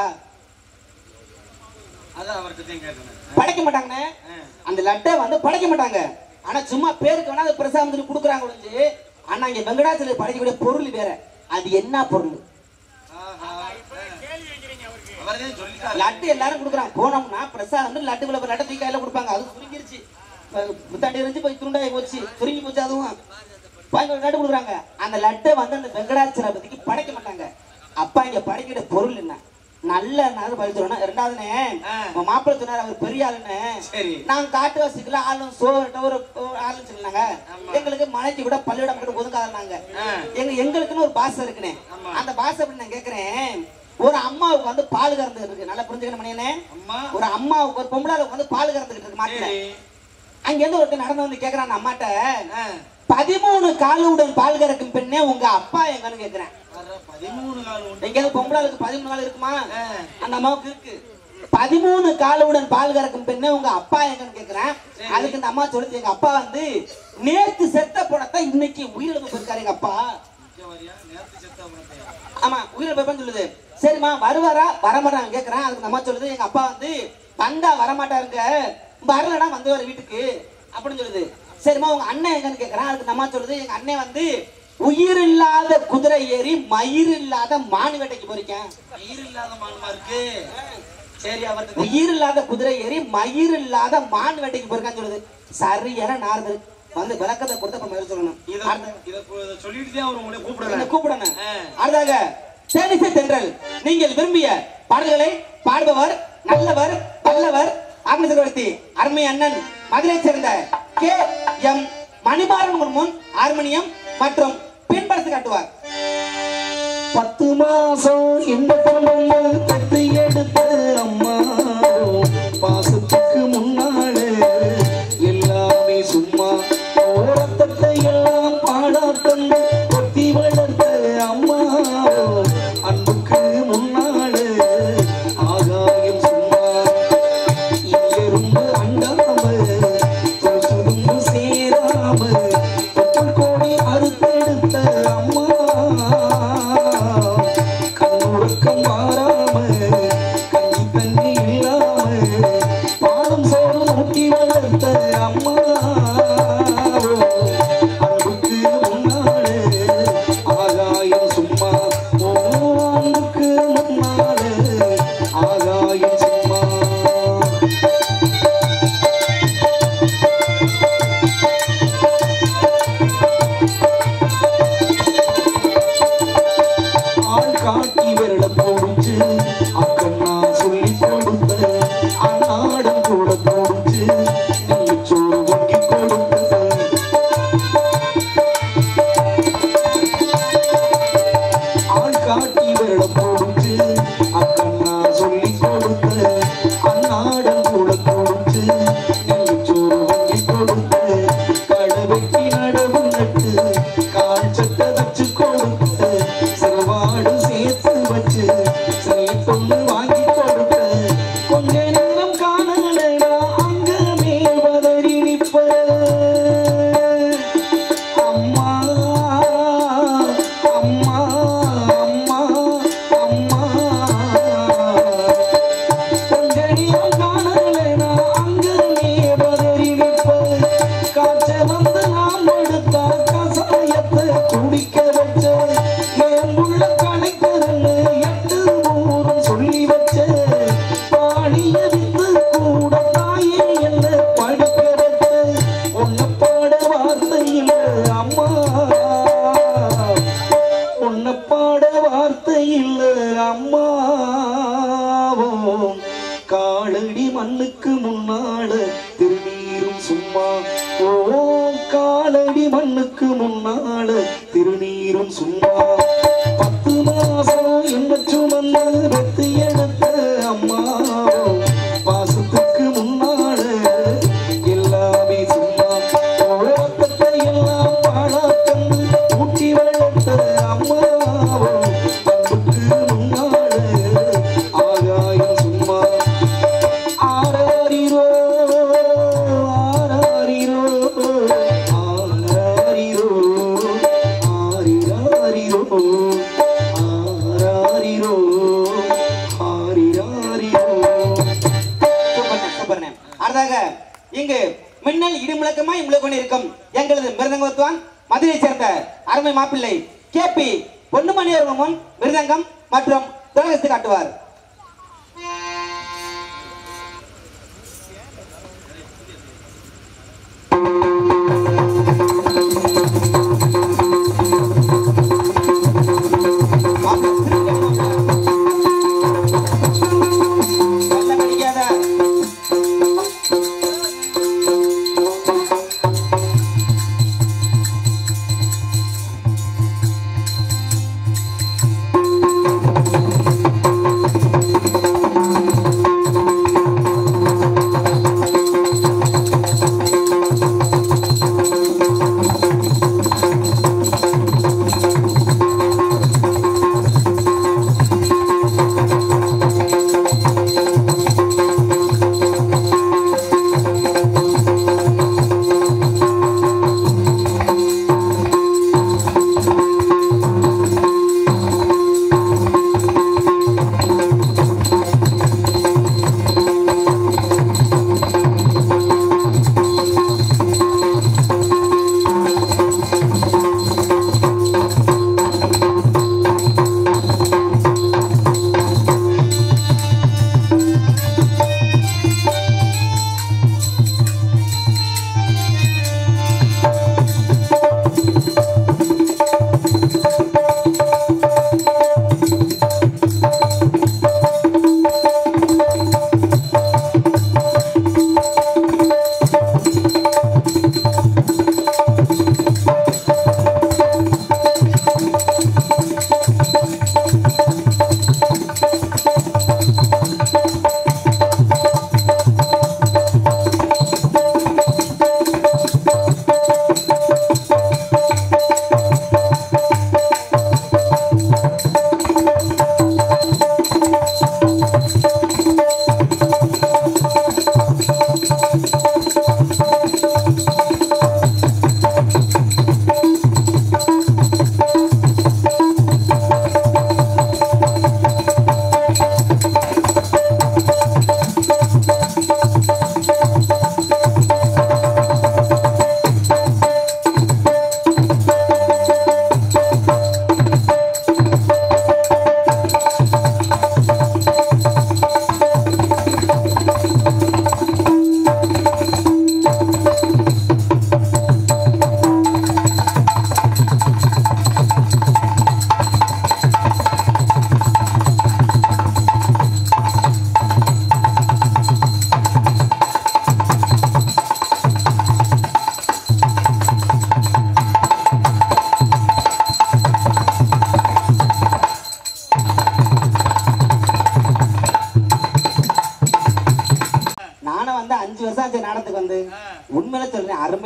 அதான் அவர்கிட்ட தான் கேட்டேன் படைக்க மாட்டாங்கண்ணே அந்த லட்டை வந்து படைக்க மாட்டாங்க ஆனா சும்மா பேருக்கு வேணா அந்த பிரசாதம் சொல்லி கொடுக்குறாங்க ஒழிஞ்சு ஆனா இங்க வெங்கடாச்சலபதி படைக்கக்கூடிய பொருள் வேற அது என்ன பொருள் ஆஹா அவர்தான் சொல்லிட்டாரு லட்டு எல்லாரும் கொடுக்குறாங்க போனோம்னா பிரசாதம் வந்து லட்டு குள்ள லட்டை தூக்கி கையில கொடுப்பாங்க அது சுருங்கிருச்சு இப்ப புத்தாண்டி இருந்துச்சு போய் துண்டாகி போச்சு சுருங்கி போச்சு அதுவும் பாருங்க ஒரு லட்டு கொடுக்குறாங்க அந்த லட்டை வந்து அந்த வெங்கடாச்சலபதிக்கு படைக்க மாட்டாங்க அப்பா இங்க படைக்கிற பொருள் என்ன நல்ல நல்ல பதில் சொல்லணும் ரெண்டாவதுனே ஆ. உன் மாப்பிள்ளை சொன்னார் அவர் பெரிய ஆளுன்னு சரி நாங்க காட்டு வாசிக்கல ஆளும் சோறுட்ட ஒரு ஒரு ஆளுன்னு சொன்னாங்க ஆமா. எங்களுக்கு மலைக்கு கூட பள்ளியிடம் கூட ஒதுக்காதாங்க ஆ. எங்க எங்களுக்குன்னு ஒரு பாசம் இருக்குனே ஆமா. அந்த பாசம் அப்படி நான் கேக்குறேன் ஒரு அம்மாவுக்கு வந்து பால் கறந்து இருக்கு நல்லா புரிஞ்சுக்கணும் மணியனே அம்மா ஒரு அம்மாவுக்கு ஒரு பொம்பளை வந்து பால் கறந்துகிட்டு இருக்கு மாட்டுல சரி அங்க இருந்து ஒருத்தர் நடந்து வந்து கேக்குறான் அந்த அம்மாட்ட ஆ. பதிமூணு காலுடன் பால் கறக்கும் பெண்ணே உங்க அப்பா எங்கன்னு கேக்குறேன் வர்ற பதிமூணு நாள் உண்டு எங்கேயாவது பொம்பளை இருக்கு பதிமூணு கால் இருக்குமா ஆ. அந்த அம்மாவுக்கு இருக்கு பதிமூணு காலுடன் பால் கறக்கும் பெண்ணே உங்க அப்பா எங்கன்னு கேக்குறேன் சரி. அதுக்கு இந்த அம்மா சொல்லுது எங்க அப்பா வந்து நேத்து செத்த போனதான் இன்னைக்கு உயிரிழப்பு போயிருக்காரு எங்க அப்பா இங்க வரியா நேரத்து செத்த அவனத்தையா ஆமா உயிரிழப்பு எப்பன்னு சொல்லுது சரிம்மா வருவாரா வரமாட்டாங்க கேக்குறேன் அதுக்கு இந்த அம்மா சொல்லுது எங்க அப்பா வந்து வந்தா வரமாட்டாருங்க வரலனா வந்து வர வீட்டுக்கு அப்படின்னு சொல்லுது சரிம்மா உங்க அண்ணன் எங்கன்னு கேக்குறேன் அதுக்கு இந்த அம்மா சொல்லுது எங்க அண்ணன் வந்து உயிர் இல்லாத குதிரை ஏறி மயிர் இல்லாத மானு வேட்டைக்கு போயிருக்கேன் மயிர் இல்லாத மானுமா இருக்கு சரி அவர்கிட்ட உயிர் இல்லாத குதிரை ஏறி மயிர் இல்லாத மான் வேட்டைக்கு போயிருக்கான்னு சொல்லுது சரியான நாரது வந்து விளக்கத்தை கொடுத்த அப்புறம் பதில் சொல்லணும் இத அடுத்த- இத இத சொல்லிட்டு தான் அவர் உங்களை என்னை கூப்பிடுறாரு கூப்பிடணும் ஆ. அடுத்ததாக தேனிசை தென்றல் நீங்கள் விரும்பிய பாடல்களை பாடுபவர் நல்லவர் வல்லவர் ஆக்னி சக்கரவர்த்தி அருமை அண்ணன் மதுரை சேர்ந்த கே எம் மணிமாறன் உங்கள் முன் ஹார்மோனியம் மற்றும் பின்படுத்தி காட்டுவார் பத்து மாசம் இந்த பொண்ணு பெத்து எடுத்த அம்மா பாசத்துக்கு முன்னாலே எல்லாமே சும்மா ஓரத்தட்டை எல்லாம் பாடாத்தந்து கொத்தி வளர்த்த அம்மா அன்புக்கு முன்னாலே ஆகாயம் சும்மா இங்கிருந்து அண்டாம தூசுதும்பு சேராம தொப்புள் கோடி அறுத்தெடுத்த அம்மா கண்ணுறக்கம் மாறாம கஞ்சி தண்ணி இல்லாம பாலும் சோறும் ஊட்டி வளர்த்த அம்மா அன்புக்கு முன்னாலே ஆகாயம் சும்மா ஓ அன்புக்கு முன்னாலே ஆகாயம் சும்மா ஆள் காட்டி விரல போடுச்சு அக்கண்ணா சொல்லி கொடுத்த அன்னாடம் கூட போடுச்சு நெல்லிச்சோறு வாங்கி கொடுத்த ஆள் காட்டி விரல போடுச்சு அக்கண்ணா சொல்லி கொடுத்த அன்னாடம் கூட போடுச்சு நெல்லிச்சோறு வாங்கி கொடுத்த கடை வெட்டி நடவு நட்டு கால் சட்டை வச்சு கொடுத்த சிறுவாடு சேர்த்து வச்சு சிலை பொண்ணு வாங்கி கொடுத்த கொஞ்ச நேரம் காணலடா அங்க மேல் வதறி நிற்ப அம்மா அம்மா அம்மா அம்மா கொஞ்சடியும் காணலைனா அங்கனே பதறி நிற்ப. காய்ச்ச வந்து நாம் எடுத்தா கசாயத்தை குடிக்க வச்ச. என் உள்ள கணக்குன்னு எட்டு ஊரும் சொல்லி வச்ச. பாடிய வித்து கூட தாயே என்னை படிக்க வச்ச. உன்னை பாட வார்த்தை இல்ல அம்மா உன்னை பாட வார்த்தை இல்ல அம்மாவும் காலடி மண்ணுக்கு முன்னால திருநீரும் சும்மா ஓ காலடி மண்ணுக்கு முன்னால திருநீரும் சும்மா பத்து மாசம் என்ன சுமந்து வெத்து எடுத்த அம்மாவும் பாசத்துக்கு முன்னால எல்லாமே சும்மா ஓரத்தத்தை எல்லாம் பாழாக்கந்து ஊட்டி வளர்த்த அம்மாவும் அன்புக்கு முன்னால ஆகாயம் சும்மா ஆராரிரோ ஆராரிரோ ஆராரிரோ ஆரிராரிரோ ஆராரிரோ ஆரிராரிரோ சூப்பர்ண்ணே, சூப்பர்ண்ணே. அடுத்ததாக இங்கு மின்னல் இடிமுழக்கமாய் முழு கொண்டிருக்கும் எங்களது மிருதங்கத்துவான் மதுரையை சேர்ந்த அருமை மாப்பிள்ளை கே பி பொன்னுமணி அவர்கள் முன் மிருதங்கம் மற்றும் துலகத்து காட்டுவார் மாப்பிள்ளை, வெள்ளம் அடிக்காத. ஆ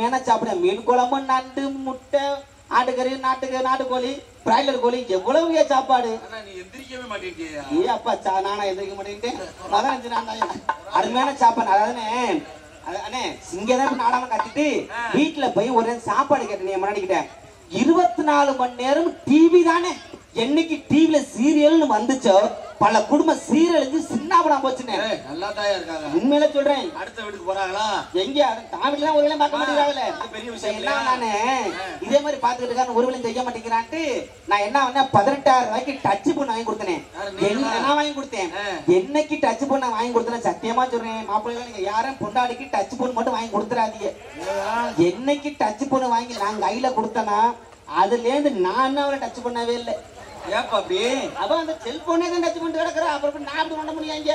அருமையான சாப்பிட மீன் குழம்பு நண்டு முட்டை ஆட்டுக்கறி நாட்டுக்கு நாட்டுக்கோழி பிராய்லர் கோழி எவ்வளவு சாப்பாடு ஆனா நீ எந்திரிக்கவே மாட்டேங்கியா ஏ அப்பா சா நானா எதிர்க்க மாட்டேன்ட்டேன் மகன் அஞ்சு நான் தான் அருமையான சாப்பாடு அதாவதுனே அது- அண்ணே இங்கதான் நாடாம கட்டிட்டு வீட்டுல போய் ஒரு சாப்பாடு கேட்டேன் என் முன்னாடி கிட்ட இருபத்தி நாலு மணி நேரம் டிவி தானே என்னைக்கு டிவில சீரியல்னு வந்துச்சோ பல குடும்ப சீரழிஞ்சு சின்னாபனா போச்சுனே ஏய், நல்லா தாயா இருக்காங்க உண்மையில சொல்றேன் அடுத்த வீட்டுக்கு போறாங்களா எங்க தாமிலாம் ஒரு வேலையும் பார்க்க மாட்டேங்கிறாங்களே இது பெரிய விஷயம் என்ன நானு இதே மாதிரி பாத்துக்கிட்டு இருக்கான்னு ஒரு வேலையும் செய்ய மாட்டேங்கிறான்ட்டு நான் என்ன பண்ணேன் பதினெட்டாயிரம் ரூபாய்க்கு டச் பண்ண வாங்கி கொடுத்தேன் யாரு நீங்களா? என்ன நான் வாங்கி கொடுத்தேன் ஆ. என்னைக்கு டச் பண்ண வாங்கி கொடுத்தேன் சத்தியமா சொல்றேன் மாப்பிள்ளைகள் நீங்க யாரும் பொண்டாடிக்கு டச் பண்ண மட்டும் வாங்கி கொடுத்துறாதீங்க என்னைக்கு டச் பண்ண வாங்கி நான் கையில கொடுத்தனா அதுல இருந்து நான் அவரை டச் பண்ணவே இல்லை ஏப்பா அப்படி அவன் அந்த செல்போனே தான் டச் பண்ணிட்டு கிடக்குறான் அப்புறம் எப்படி நான் அப்படி பண்ண முடியாங்க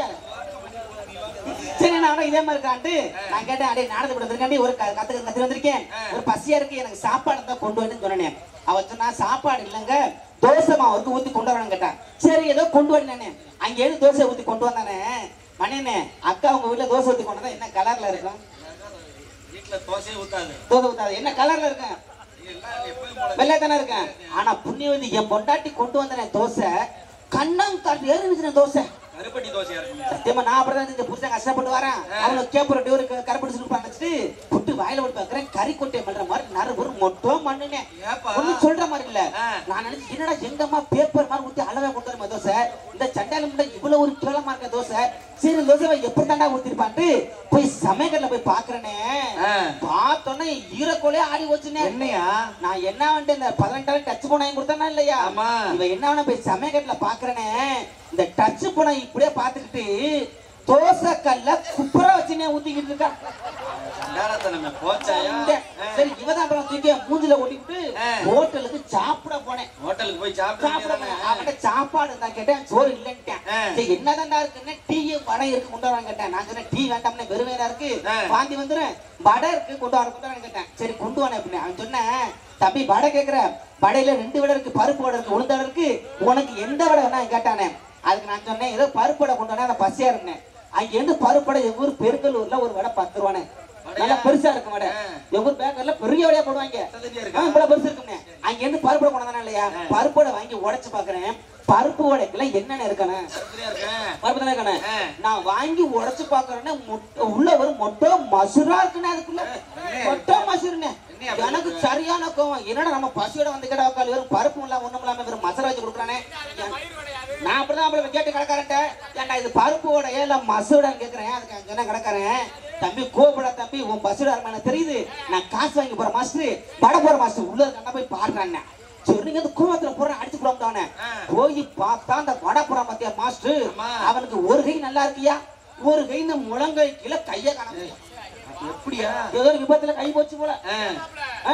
சரி நான் இதே மாதிரி இருக்கான்ட்டு நான் கேட்டேன் அடே நாடகத்தை படுத்திருக்காண்டி ஒரு க- கத்து கத்து வந்திருக்கேன் ஒரு பசியா இருக்கு எனக்கு சாப்பாடு தான் கொண்டு வரேன்னு சொன்னேன் அவ சொன்னா சாப்பாடு இல்லைங்க தோசை மாவு வந்து ஊத்தி கொண்டு வரணும் கேட்டான் சரி ஏதோ கொண்டு வரேன் அங்க இருந்து தோசை ஊத்தி கொண்டு வந்தானே மணியனே அக்கா உங்க வீட்டுல தோசை ஊத்தி கொண்டு வந்தா என்ன கலர்ல இருக்கும் வீட்டுல தோசையே ஊத்தாது தோசை ஊத்தாது என்ன கலர்ல இருக்கும் எல்லாம் எப்பயும் போல வெள்ளை தானே இருக்கேன் ஆனா புண்ணியவதி என் பொண்டாட்டி கொண்டு வந்தேன் தோசை கண்ணம் காட்டு ஏறிச்சுனேன் தோசை கருப்பட்டி தோசையா இருக்குங்க சத்தியமா நான் அப்படிதான் இந்த புருஷன் கஷ்டப்பட்டு வரேன் அவனுக்கு கேப்புற டியூரு கருப்படி சுருப்பா நினைச்சிட்டு புட்டு வாயில விட்டு பாக்குறேன் கறி கொட்டை பண்ற மாதிரி நறு ஒரு மொட்டோ மண்ணுனேன் ஏப்பா? ஒண்ணும் சொல்ற மாதிரி இல்ல ஆ. நான் நினைச்சு என்னடா எங்க அம்மா பேப்பர் மாதிரி ஊத்தி அளவா கொண்டு வரமா தோசை இந்த சண்டால முட்டை இவ்வளவு ஒரு கேளமா இருக்க தோசை சரி தோசை எப்படி தாண்டா ஊத்திருப்பான்ட்டு போய் சமையல்ல போய் பாக்குறேனே ஆ. பார்த்தோன்னே ஈரக்கோலே ஆடி வச்சுனே என்னையா நான் என்ன வந்துட்டு இந்த பதினெட்டாயிரம் டச் போன வாங்கி கொடுத்தானா இல்லையா ஆமா. இவ என்ன வேணா போய் சமயக்கட்டுல பாக்குறேனே இந்த டச் போன இப்படியே பாத்துக்கிட்டு தோசை கல்ல குப்புற வச்சுனே ஊத்திக்கிட்டு இருக்கா நேரத்தை நம்ம போச்சாயா இந்த- சரி இவதான் அப்புறம் தூக்கி மூஞ்சில ஓட்டிவிட்டு ஆ. ஹோட்டலுக்கு சாப்பிட போனேன் ஹோட்டலுக்கு போய் சாப்பிட சாப்பிட்டு போனேன். அவன்கிட்ட சாப்பாடு இருந்தா கேட்டேன் சோறு இல்லன்ட்டேன் ஆ. சரி என்னதான்டா இருக்குன்னு டீ வடை இருக்கு கொண்டு வரான்னு கேட்டேன் நான் சொன்னேன் டீ வேண்டாம்னு வெறும் வேற இருக்கு ஆ. வாந்தி வந்துரும் வடை இருக்கு கொண்டு வர கொண்டு வரேன்னு கேட்டேன் சரி கொண்டு வரேன் அப்படின்னு அவன் சொன்னேன் தம்பி வடை கேக்குற வடையில ரெண்டு வடை இருக்கு பருப்பு வடை இருக்கு உளுந்த வடை இருக்கு உனக்கு எந்த வடை வேணா கேட்டானே அதுக்கு நான் சொன்னேன் ஏதோ பருப்பு வடை கொண்டு வரேன் பசியா இருந்தேன் அங்க இருந்து பருப்பு வடை எங்க ஊர் பெருக்கலூர்ல ஒரு வடை பத்து ரூபானே நல்லா பெருசா இருக்கும் வடை ஆ. எங்க ஊர் பேக்கர்ல பெரிய வடையா போடுவாங்க தள்ளிட்டே ஆ, இருக்கா? இவ்வளவு பெருசு இருக்கும்னே அங்க இருந்து பருப்பு வடை கொண்டு வந்தானே இல்லையா பருப்பு வடை வாங்கி உடைச்சு பாக்குறேன் பருப்பு வடைக்குள்ள என்னென்ன இருக்கணும் அப்படியா இருக்கேன் பருப்பு தானே இருக்கணும் ஆ. நான் வாங்கி உடைச்சு பாக்குறேன்னு முட்டை- உள்ள ஒரு மொட்டை மசுரா இருக்குண்ணே அதுக்குள்ள மொட்டை மசுருண்ணே என்ன அப்படி எனக்கு சரியான கோவம் என்னடா நம்ம பசியோட வந்து கேட்டா உட்காந்து வெறும் பருப்பு இல்லாம ஒண்ணும் இல்லாம வெறும் மசாலா வச்சு கொடுக்குறானே நான் அப்படிதான் அப்படி கேட்டு கிடக்காரன்ட்ட ஏன்டா இது பருப்பு உடைய இல்ல மசூடான்னு கேக்குறேன் அதுக்கு நான் சொன்ன கிடக்காரன் தம்பி கோபடா தம்பி உன் பசுடா எனக்கு தெரியுது நான் காசு வாங்கி போற மாஸ்டர் வட போற மாஸ்டர் உள்ள கண்ணா போய் பாடுறான் சரி நீங்க வந்து கோவத்துல போற அடிச்சு போடாம போய் பார்த்தா அந்த வடப்புற மத்திய மாஸ்டர் ஆமா. அவனுக்கு ஒரு கை நல்லா இருக்கியா ஒரு கை இந்த முழங்கை கீழே கைய காண எப்படியா ஏதோ ஒரு விபத்துல கை போச்சு போல ஆ. ஆ.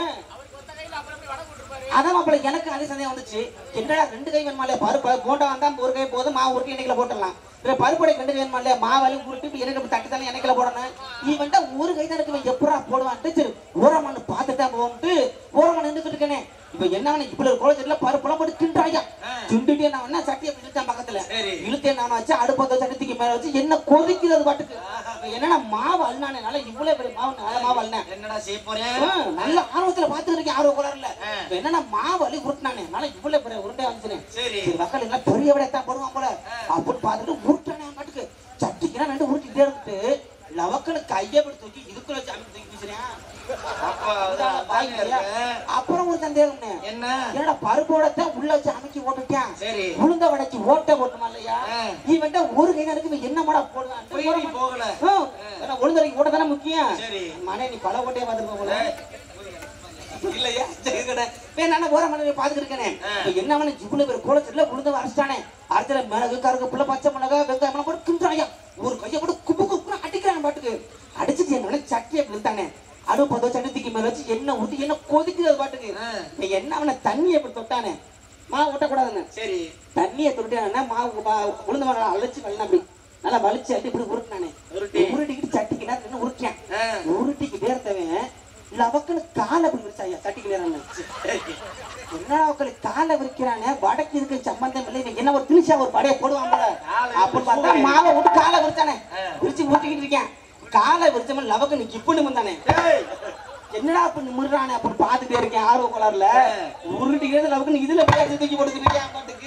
அதான் மாப்பிள்ள எனக்கு அதே சந்தேகம் வந்துச்சு என்னடா ரெண்டு கை வேணுமாலே பருப்பு போண்டா வந்தா ஒரு கை போதும் மாவு உருட்டி எண்ணெய்ல போட்டுடலாம் இல்ல பருப்படை ரெண்டு கை வேணுமாலே மாவாலையும் உருட்டி இப்ப எனக்கு தட்டு தள்ளி எண்ணெய்ல போடணும் இவன்ட்ட ஒரு கை தான் இருக்கு இவன் எப்படா போடுவான்ட்டு சரி ஓரமண்ணு பார்த்துட்டா போகும்ட்டு ஓரமண்ணு இருந்துட்டு இருக்கேனே இப்ப என்ன பண்ண இப்படி ஒரு கோலத்துல பருப்புலாம் போட்டு கிண்டாயா கிண்டுட்டே நான் என்ன சட்டி அப்படி இழுத்தேன் பக்கத்துல சரி. இழுத்தேன் நான் வச்சு அடுப்பத்தை சட்டத்துக்கு மேல வச்சு என்ன கொதிக்கிறது பாட்டுக்கு இப்ப என்னன்னா மாவு அழுனானே இவ்வளவு பெரிய மாவு நல்ல மாவு அழுனேன் என்னடா செய்ய போறேன் ஆ, நல்ல ஆர்வத்துல பாத்துட்டு இருக்கேன் ஆர்வ கோளாறுல இப்ப என்னன்னா மாவு அள்ளி உருட்டினானே நல்லா இவ்வளவு பெரிய உருண்டை வந்துச்சுனேன் சரி சரி மக்கள் எல்லாம் பெரிய விட தான் போடுவான் போல அப்படின்னு பார்த்துட்டு உருட்டானே பாட்டுக்கு சட்டிக்கு ரெண்டு உருட்டிட்டே இருந்துட்டு லவக்கனு கையை அப்படி தூக்கி இதுக்குள்ள வச்சு அமைச்சு தூக்கி வீசுறேன் அப்பா அதான் அதாங்க இருக்கேன். அப்புறம் ஒரு சந்தேகம்னே என்ன என்னடா பருப்போட தான் உள்ள வச்சு அமைக்கி ஓட்டுட்டான் சரி உளுந்த வடைக்கு ஓட்ட போட்டுமா இல்லையா ஆ. இவன்ட்ட ஒரு கை இருக்கு இவன் என்ன மாடா போடுவான் போய் நீ போகல உளுந்த வடைக்கு ஓட்ட தானே முக்கியம் சரி. மனே நீ பல ஓட்டையே பார்த்துருப்ப போல இல்லையா சரி கடை நான் போற மனைவி பாத்துக்கிட்டு இருக்கேனே இப்ப என்ன பண்ண இவ்வளவு பேர் கோலத்துல உளுந்து அரைச்சிட்டானே அடுத்த மிளகு கருக்கு புள்ள பச்சை மிளகா வெங்காயம் எல்லாம் போட்டு கிண்டுறாயா ஒரு கையை போட்டு குப்பு குப்பு அடிக்கிறான் பாட்டுக்கு அடிச்சுட்டு என்ன சட்டியை விழுத்தானே அடுப்பு பதோ சட்டத்துக்கு மேல வச்சு என்ன ஊத்தி என்ன கொதிக்குது அது பாட்டுக்கு ஆ. இப்ப என்ன அவன தண்ணியை இப்படி தொட்டானே மாவு ஊட்டக்கூடாதுன்னு சரி தண்ணியை தொட்டானே மாவு மா- உளுந்து மாவு அழைச்சு வெள்ளம் அப்படி நல்லா வலிச்சு அடி இப்படி உருட்டினானே உருட்டி. உருட்டிக்கிட்டு சட்டிக்கு நேரம் நின்னு உருட்டியான் ஆ. உருட்டிக்கு நேரத்தவன் லவக்குன்னு காலை அப்படி விரிச்சாயா சட்டிக்கு நேரம் என்ன அவங்களுக்கு காலை விரிக்கிறானே வடக்கு இருக்க சம்பந்தம் இல்லை இவன் என்ன ஒரு திணிச்சா ஒரு படையை போடுவான் போல காலை அப்படி பார்த்தா மாவை விட்டு காலை விரிச்சானே விரிச்சு ஊட்டிக்கிட்டு இருக்கேன் காலை விரிச்சவன் லவக்குன்னு கிப்புன்னு வந்தானே ஏய் என்னடா அப்ப நிமிர்றானே அப்புறம் பாத்துட்டே இருக்கேன் ஆர்வ கோளாறுல உருட்டிக்கிறது அளவுக்கு இதுல பேசி தூக்கி போட்டுக்கிட்டு பாட்டுக்கு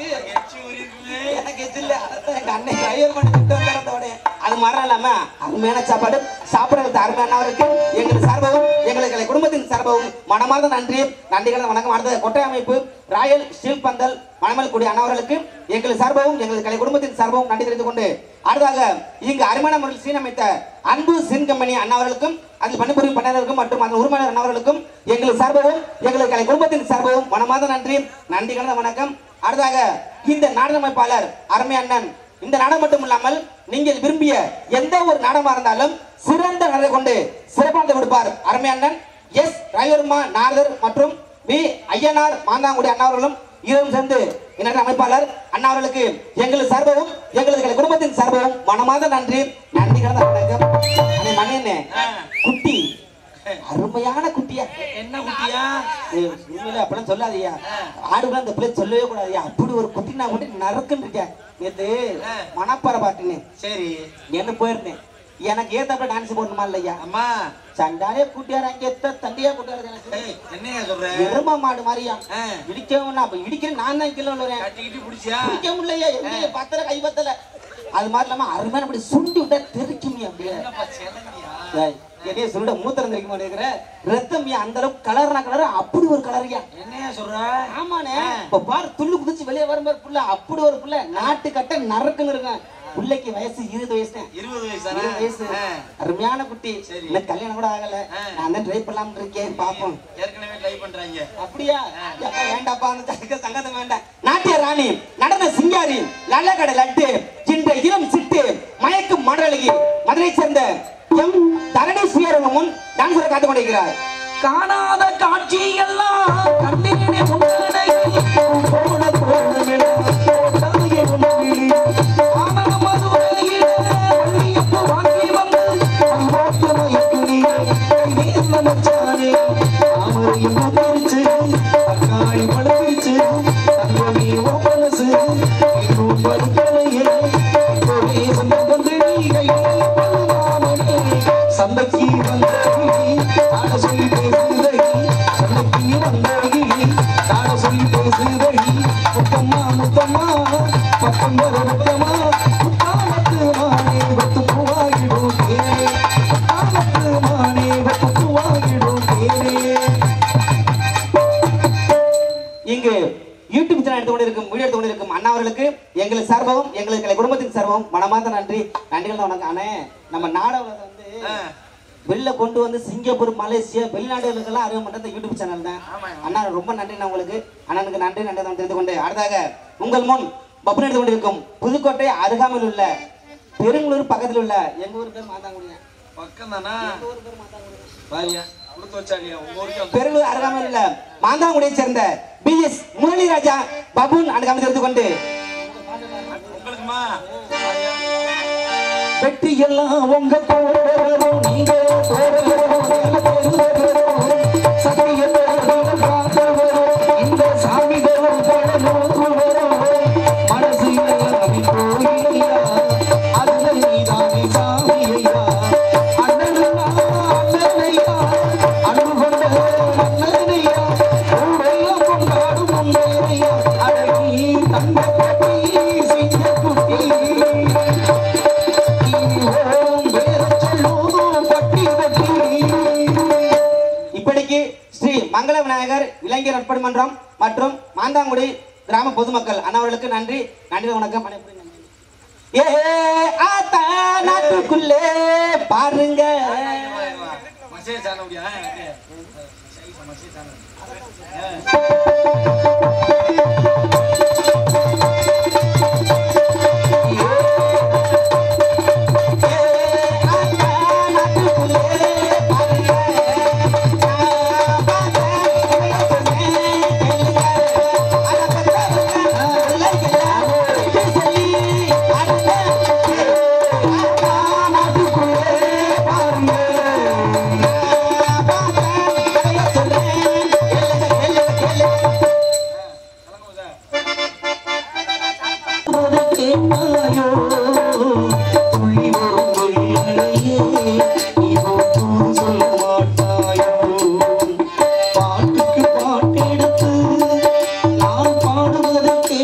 எனக்கு எது இல்ல அதான் எங்க அண்ணன் டிரைவர் பண்ணி திட்டு வந்தாரத்தோட அது மாதிரி இல்லாம அருமையான சாப்பாடு சாப்பிடறது அருமையானவருக்கு எங்களுக்கு சார்பாகவும் எங்களுக்கு குடும்பத்தின் சார்பாகவும் மனமார்ந்த நன்றி நன்றிகள் வணக்கம் அடுத்த கொட்டை அமைப்பு ராயல் ஸ்டீல் பந்தல் மணமல்குடி அண்ணவர்களுக்கு எங்கள் சார்பாகவும் எங்கள் கலை குடும்பத்தின் சார்பாகவும் நன்றி தெரிவித்துக் கொண்டு அடுத்ததாக இங்கு அருமையான முறையில் சீனமைத்த அன்பு சின் கம்பெனி அண்ணாவர்களுக்கும் அதில் பணிபுரியும் பணியாளர்களுக்கும் மற்றும் அதன் உரிமையாளர் அண்ணாவர்களுக்கும் எங்கள் சார்பாகவும் எங்கள் கலை குடும்பத்தின் சார்பாகவும் மனமார்ந்த நன்றி நன்றி கலந்த வணக்கம் அடுத்ததாக இந்த நாடக அமைப்பாளர் அருமை அண்ணன் இந்த நாடகம் மட்டும் இல்லாமல் நீங்கள் விரும்பிய எந்த ஒரு நாடகமா இருந்தாலும் சிறந்த நடை கொண்டு சிறப்பானதை கொடுப்பார் அருமை அண்ணன் எஸ் ரவிவர்மா நாரதர் மற்றும் வி ஐயனார் மாந்தாங்குடி அண்ணாவர்களும் இருவரும் சேர்ந்து இணைய அமைப்பாளர் அண்ணாவர்களுக்கு எங்கள் சார்பாகவும் எங்களது குடும்பத்தின் சார்பாகவும் மனமார்ந்த நன்றி நன்றி கலந்த வணக்கம் அண்ணே, மணியண்ணே குட்டி அருமையான குட்டியா என்ன குட்டியா ஏய், உண்மையிலே அப்படிலாம் சொல்லாதீயா ஆடுகளை அந்த பிள்ளை சொல்லவே கூடாதுயா அப்படி ஒரு குட்டி நான் குட்டி நறுக்குன்னு இருக்கேன் நேத்து மணப்பாறை பாட்டுன்னு சரி என்ன போயிருந்தேன் எனக்கு ஏத்தாப்புல டான்ஸ் போடணுமா இல்லையா அம்மா சண்டாலே கூட்டியாரு அங்க எத்த தண்டியா கூட்டியாரு எனக்கு ஏய், என்னையா சொல்ற எரும மாடு மாதிரியா ஆ. இடிக்கவும் நான் அப்ப இடிக்கிறேன் நான் தான் கிலோ வரேன் கட்டிக்கிட்டு பிடிச்சியா பிடிக்க முடியலையா எங்க பத்தல கை பத்தல அது மாதிரி இல்லாம அருமையான அப்படி சுண்டி விட்டா தெரிக்கும் அப்படியே என்னப்பா சிலந்தியா ஏய், என்னைய சொல்லிட மூத்திரம் தெரிக்க மாட்டேங்கிற ரத்தம் ஏன் அந்த அளவுக்கு கலர்னா கலர் அப்படி ஒரு கலரியா என்னையா சொல்ற ஆமாண்ணே இப்ப பாரு துள்ளு குதிச்சு வெளியே வரும்போது புள்ள அப்படி ஒரு புள்ள நாட்டு கட்ட நறுக்குன்னு இருக்கும் பிள்ளைக்கு வயசு இருபது வயசு தான் இருபது வயசு இருபது வயசு ஆ. அருமையான குட்டி சரி. இன்னும் கல்யாணம் கூட ஆகல ஆ. நான் தான் ட்ரை பண்ணலாம்னு இருக்கேன் பாப்போம் ஏற்கனவே ட்ரை பண்றாங்க அப்படியா எப்பா வேண்டாப்பா அந்த சங்க சங்கதம் வேண்டாம் நாட்டிய ராணி நடன சிங்காரி லல்லக்கடை லட்டு இன்ற இளம் சிட்டு மயக்கும் மடலகி மதுரை சேர்ந்த எம் தரணி சுயரங்க முன் டான்ஸரை காத்துக் கொண்டிருக்கிறார் காணாத காட்சி எல்லாம் கண்டேனே முன்னடையில் போன போனமென போட்டாயே உன்னில். ஆனந்த மதுரையிலே வள்ளியப்பு வாங்கி வந்து அம்போட்டு மயக்குனியே. கைதேர்ந்த மச்சானே, தாமரையும் பூத்திருச்சு, தக்காளி பழத்திருச்சு, தங்கமே உன் மனசு, இன்னும் பறிக்கலையே. இப்போவே சொந்தம் வந்து நீ கையில் பழுவாமலே. சந்தைக்கு வந்த கிளி, தாட சொல்லி பேசுதடி. சந்தைக்கு வந்த கிளி, தாட சொல்லி பேசுதடி. முத்தம்மா, முத்தம்மா, பத்தொன்பது முத்தம்மா, முத்தாமத்து மானே, வத்து பூவாகிடும் தேனே. முத்தாமத்து மானே, வத்து பூவாகிடும் தேனே. இங்கு யூடியூப் சேனல் எடுத்து கொண்டிருக்கும் வீடியோ எடுத்து கொண்டிருக்கும் அண்ணா அவர்களுக்கு எங்கள் சார்பாகவும் எங்களுக்கு குடும்பத்தின் சார்பாகவும் மனமார்ந்த நன்றி நன்றிகள் தான் வணக்கம் அண்ணே நம்ம நாடகம் வந்து வெளில கொண்டு வந்து சிங்கப்பூர் மலேசியா வெளிநாடுகளுக்கெல்லாம் அறிமுகம் பண்றது யூடியூப் சேனல் தான் அண்ணா ரொம்ப நன்றி நான் உங்களுக்கு அண்ணனுக்கு நன்றி நன்றி தான் தெரிந்து கொண்டு அடுத்தாக உங்கள் முன் பப்புன் எடுத்து கொண்டிருக்கும் புதுக்கோட்டை அருகாமையில் உள்ள பெருங்களூர் பக்கத்தில் உள்ள எங்க ஊர் பேர் மாத்தாங்குடிங்க பக்கம் தானா பாரியா கொடுத்து வச்சாரியா உங்க ஊருக்கு வந்து- பெருங்களூர் அருகாமையில் உள்ள மாந்தாங்குடியை சேர்ந்த பி எஸ் முரளிராஜா பபுன் அனுகாமல் தெரிந்து கொண்டு உங்களுக்குமா பாரியா. வெற்றி எல்லாம் உங்க போறவரும் நீங்க போறவரும் சத்தியத்தோடு காத்தவரும் இந்த சாமிகளும் பழனோக்குவரும் மனசு இல்லாமி கோயிலையா அதுல நீதானே சாமியையா அண்ணனுனா அண்ணனையா அன்பு கொண்ட அண்ணனையா ஊரெல்லாம் கொண்டாடும் உண்மையா அழகி தங்கப்பட்டி சிங்கக்குட்டி இப்படிக்கு ஸ்ரீ மங்கள விநாயகர் இளைஞர் நட்பணி மன்றம் மற்றும் மாந்தாங்குடி கிராம பொதுமக்கள் அண்ணவர்களுக்கு நன்றி நன்றி வணக்கம் அனைவருக்கும் நன்றி. ஏ ஆத்தா நாட்டுக்குள்ளே பாருங்க மசே சாண முடியா மசே சாண ஆத்தா நாட்டுக்குள்ளே பாருங்க நான் பார்த்தேன் கேளுங்க. அட பெத்தவங்க பிள்ளைகள இது சொல்லி பாருங்க. ஆத்தா நாட்டுக்குள்ளே பாருங்க நான் பார்த்தேன் கதைய சொல்றேன் கேளுங்க கேளுங்க கேளுங்க கேட்டாயோ துள்ளி வரும் மொழிகளையே இதோ தூது சொல்ல மாட்டாயோ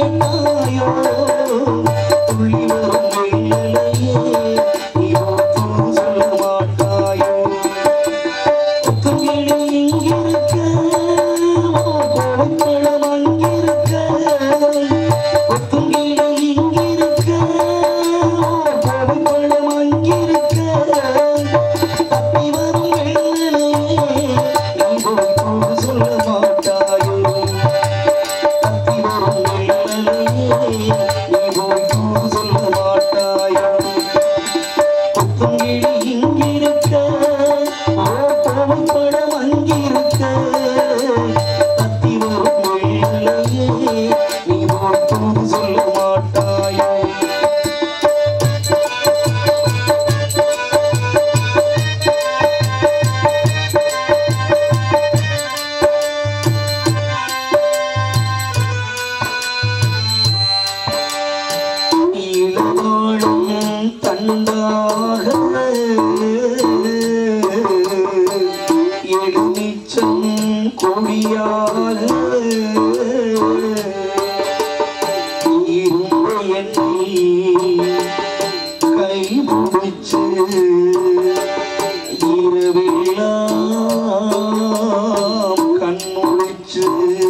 கேட்டாயோ துள்ளி வரும் வெள்ளலையே நீயோ தூது சொல்ல மாட்டாயோ துங்கிடி இங்கிருக்க கோவப்பழம் அங்கிருக்க துங்கிடி இங்கிருக்க கோவப்பழம் அங்கிருக்க தப்பி வரும் வெள்ளலையே நீ போய் தூது சொல்ல மாட்டாயோ தப்பி வரும் வெள்ளலையே நீ போய் தூது சொல்ல மாட்டாயோ கொத்துங்கிளி இங்கிருக்க கோவம் படம் அங்கிருக்க தத்தி வரும் வெள்ளையே நீ போய் தூது சொல்ல மாட்டாயோ இளவாழும் தண்டாக எழுமிச்சம் கொடியாக இருந்த என்னை கை பிடிச்சு இரவெல்லாம் கண் முடிச்சு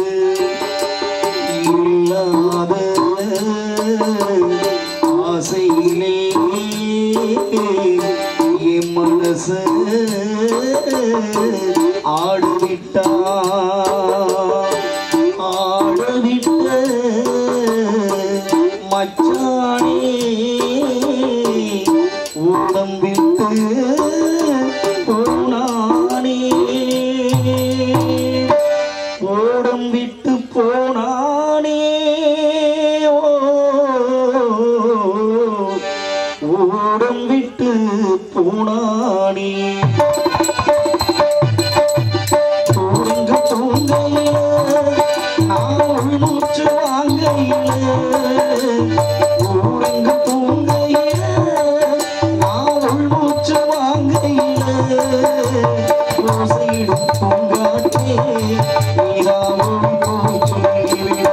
இல்லாத ஆசையிலே என் மனசு ஆடுவிட்டா ஆடுவிட்ட மச்சானே ஊடம் விட்டு போனானே ஓடம் விட்டு போனானே ஓ, ஓடம் விட்டு போனானே தூங்க தூங்கையில நான் உள்மூச்சு வாங்கையில ஊரங்க தூங்கையில நான் உள்மூச்சு வாங்கையில ஓசையிடும் பூங்காற்றே நீதான் ஒளி போய் சொல்லிவிடு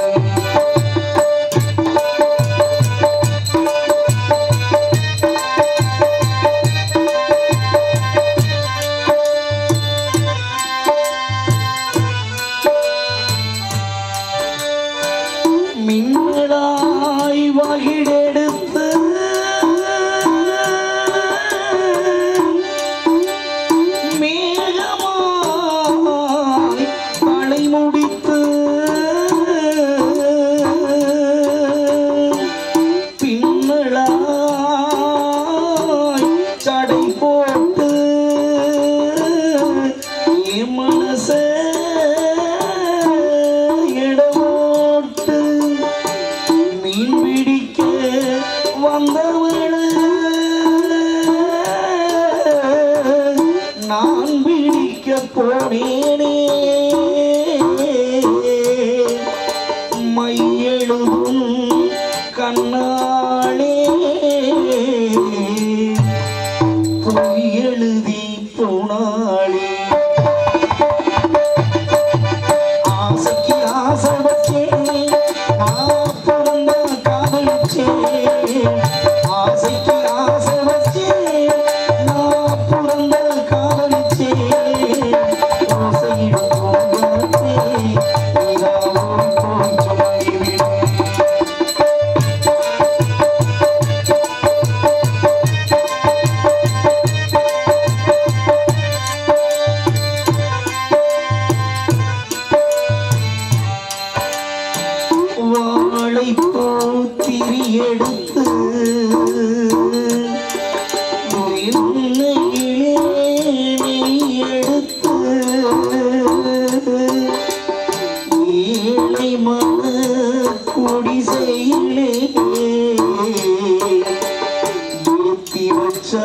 மின்னலாய் வகிடெடுத்து மேகமாய் தலை முடித்து பின்னலாய் சடை போட்டு என் மனச இடமோட்டு மீன் பிடிக்க வந்தவள நான் பிடிக்க போனேனே மையெழுதும் கண்ணாளே பொய் எழுதி போனாளே ஆசைக்கு ஆசை வச்சேன் நான் பிறந்த காதலிச்சேன் ஆசைக்கு ஆசை வச்சேன் நான் பிறந்த காதலிச்சேன் ஓசையிடும் பூங்காற்றே, நீதான் ஓடி போய் சொல்லிவிடு. வாழைப்பூ திரி எடுத்து எண்ணெயிலே நெய் எடுத்து ஏழை மன குடிசையிலே ஏத்தி வச்சா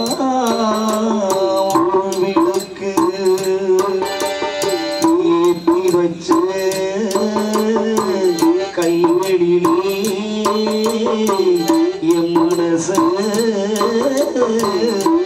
ஒரு விளக்கு ஏத்தி வச்ச கைவெளியிலே என் மனச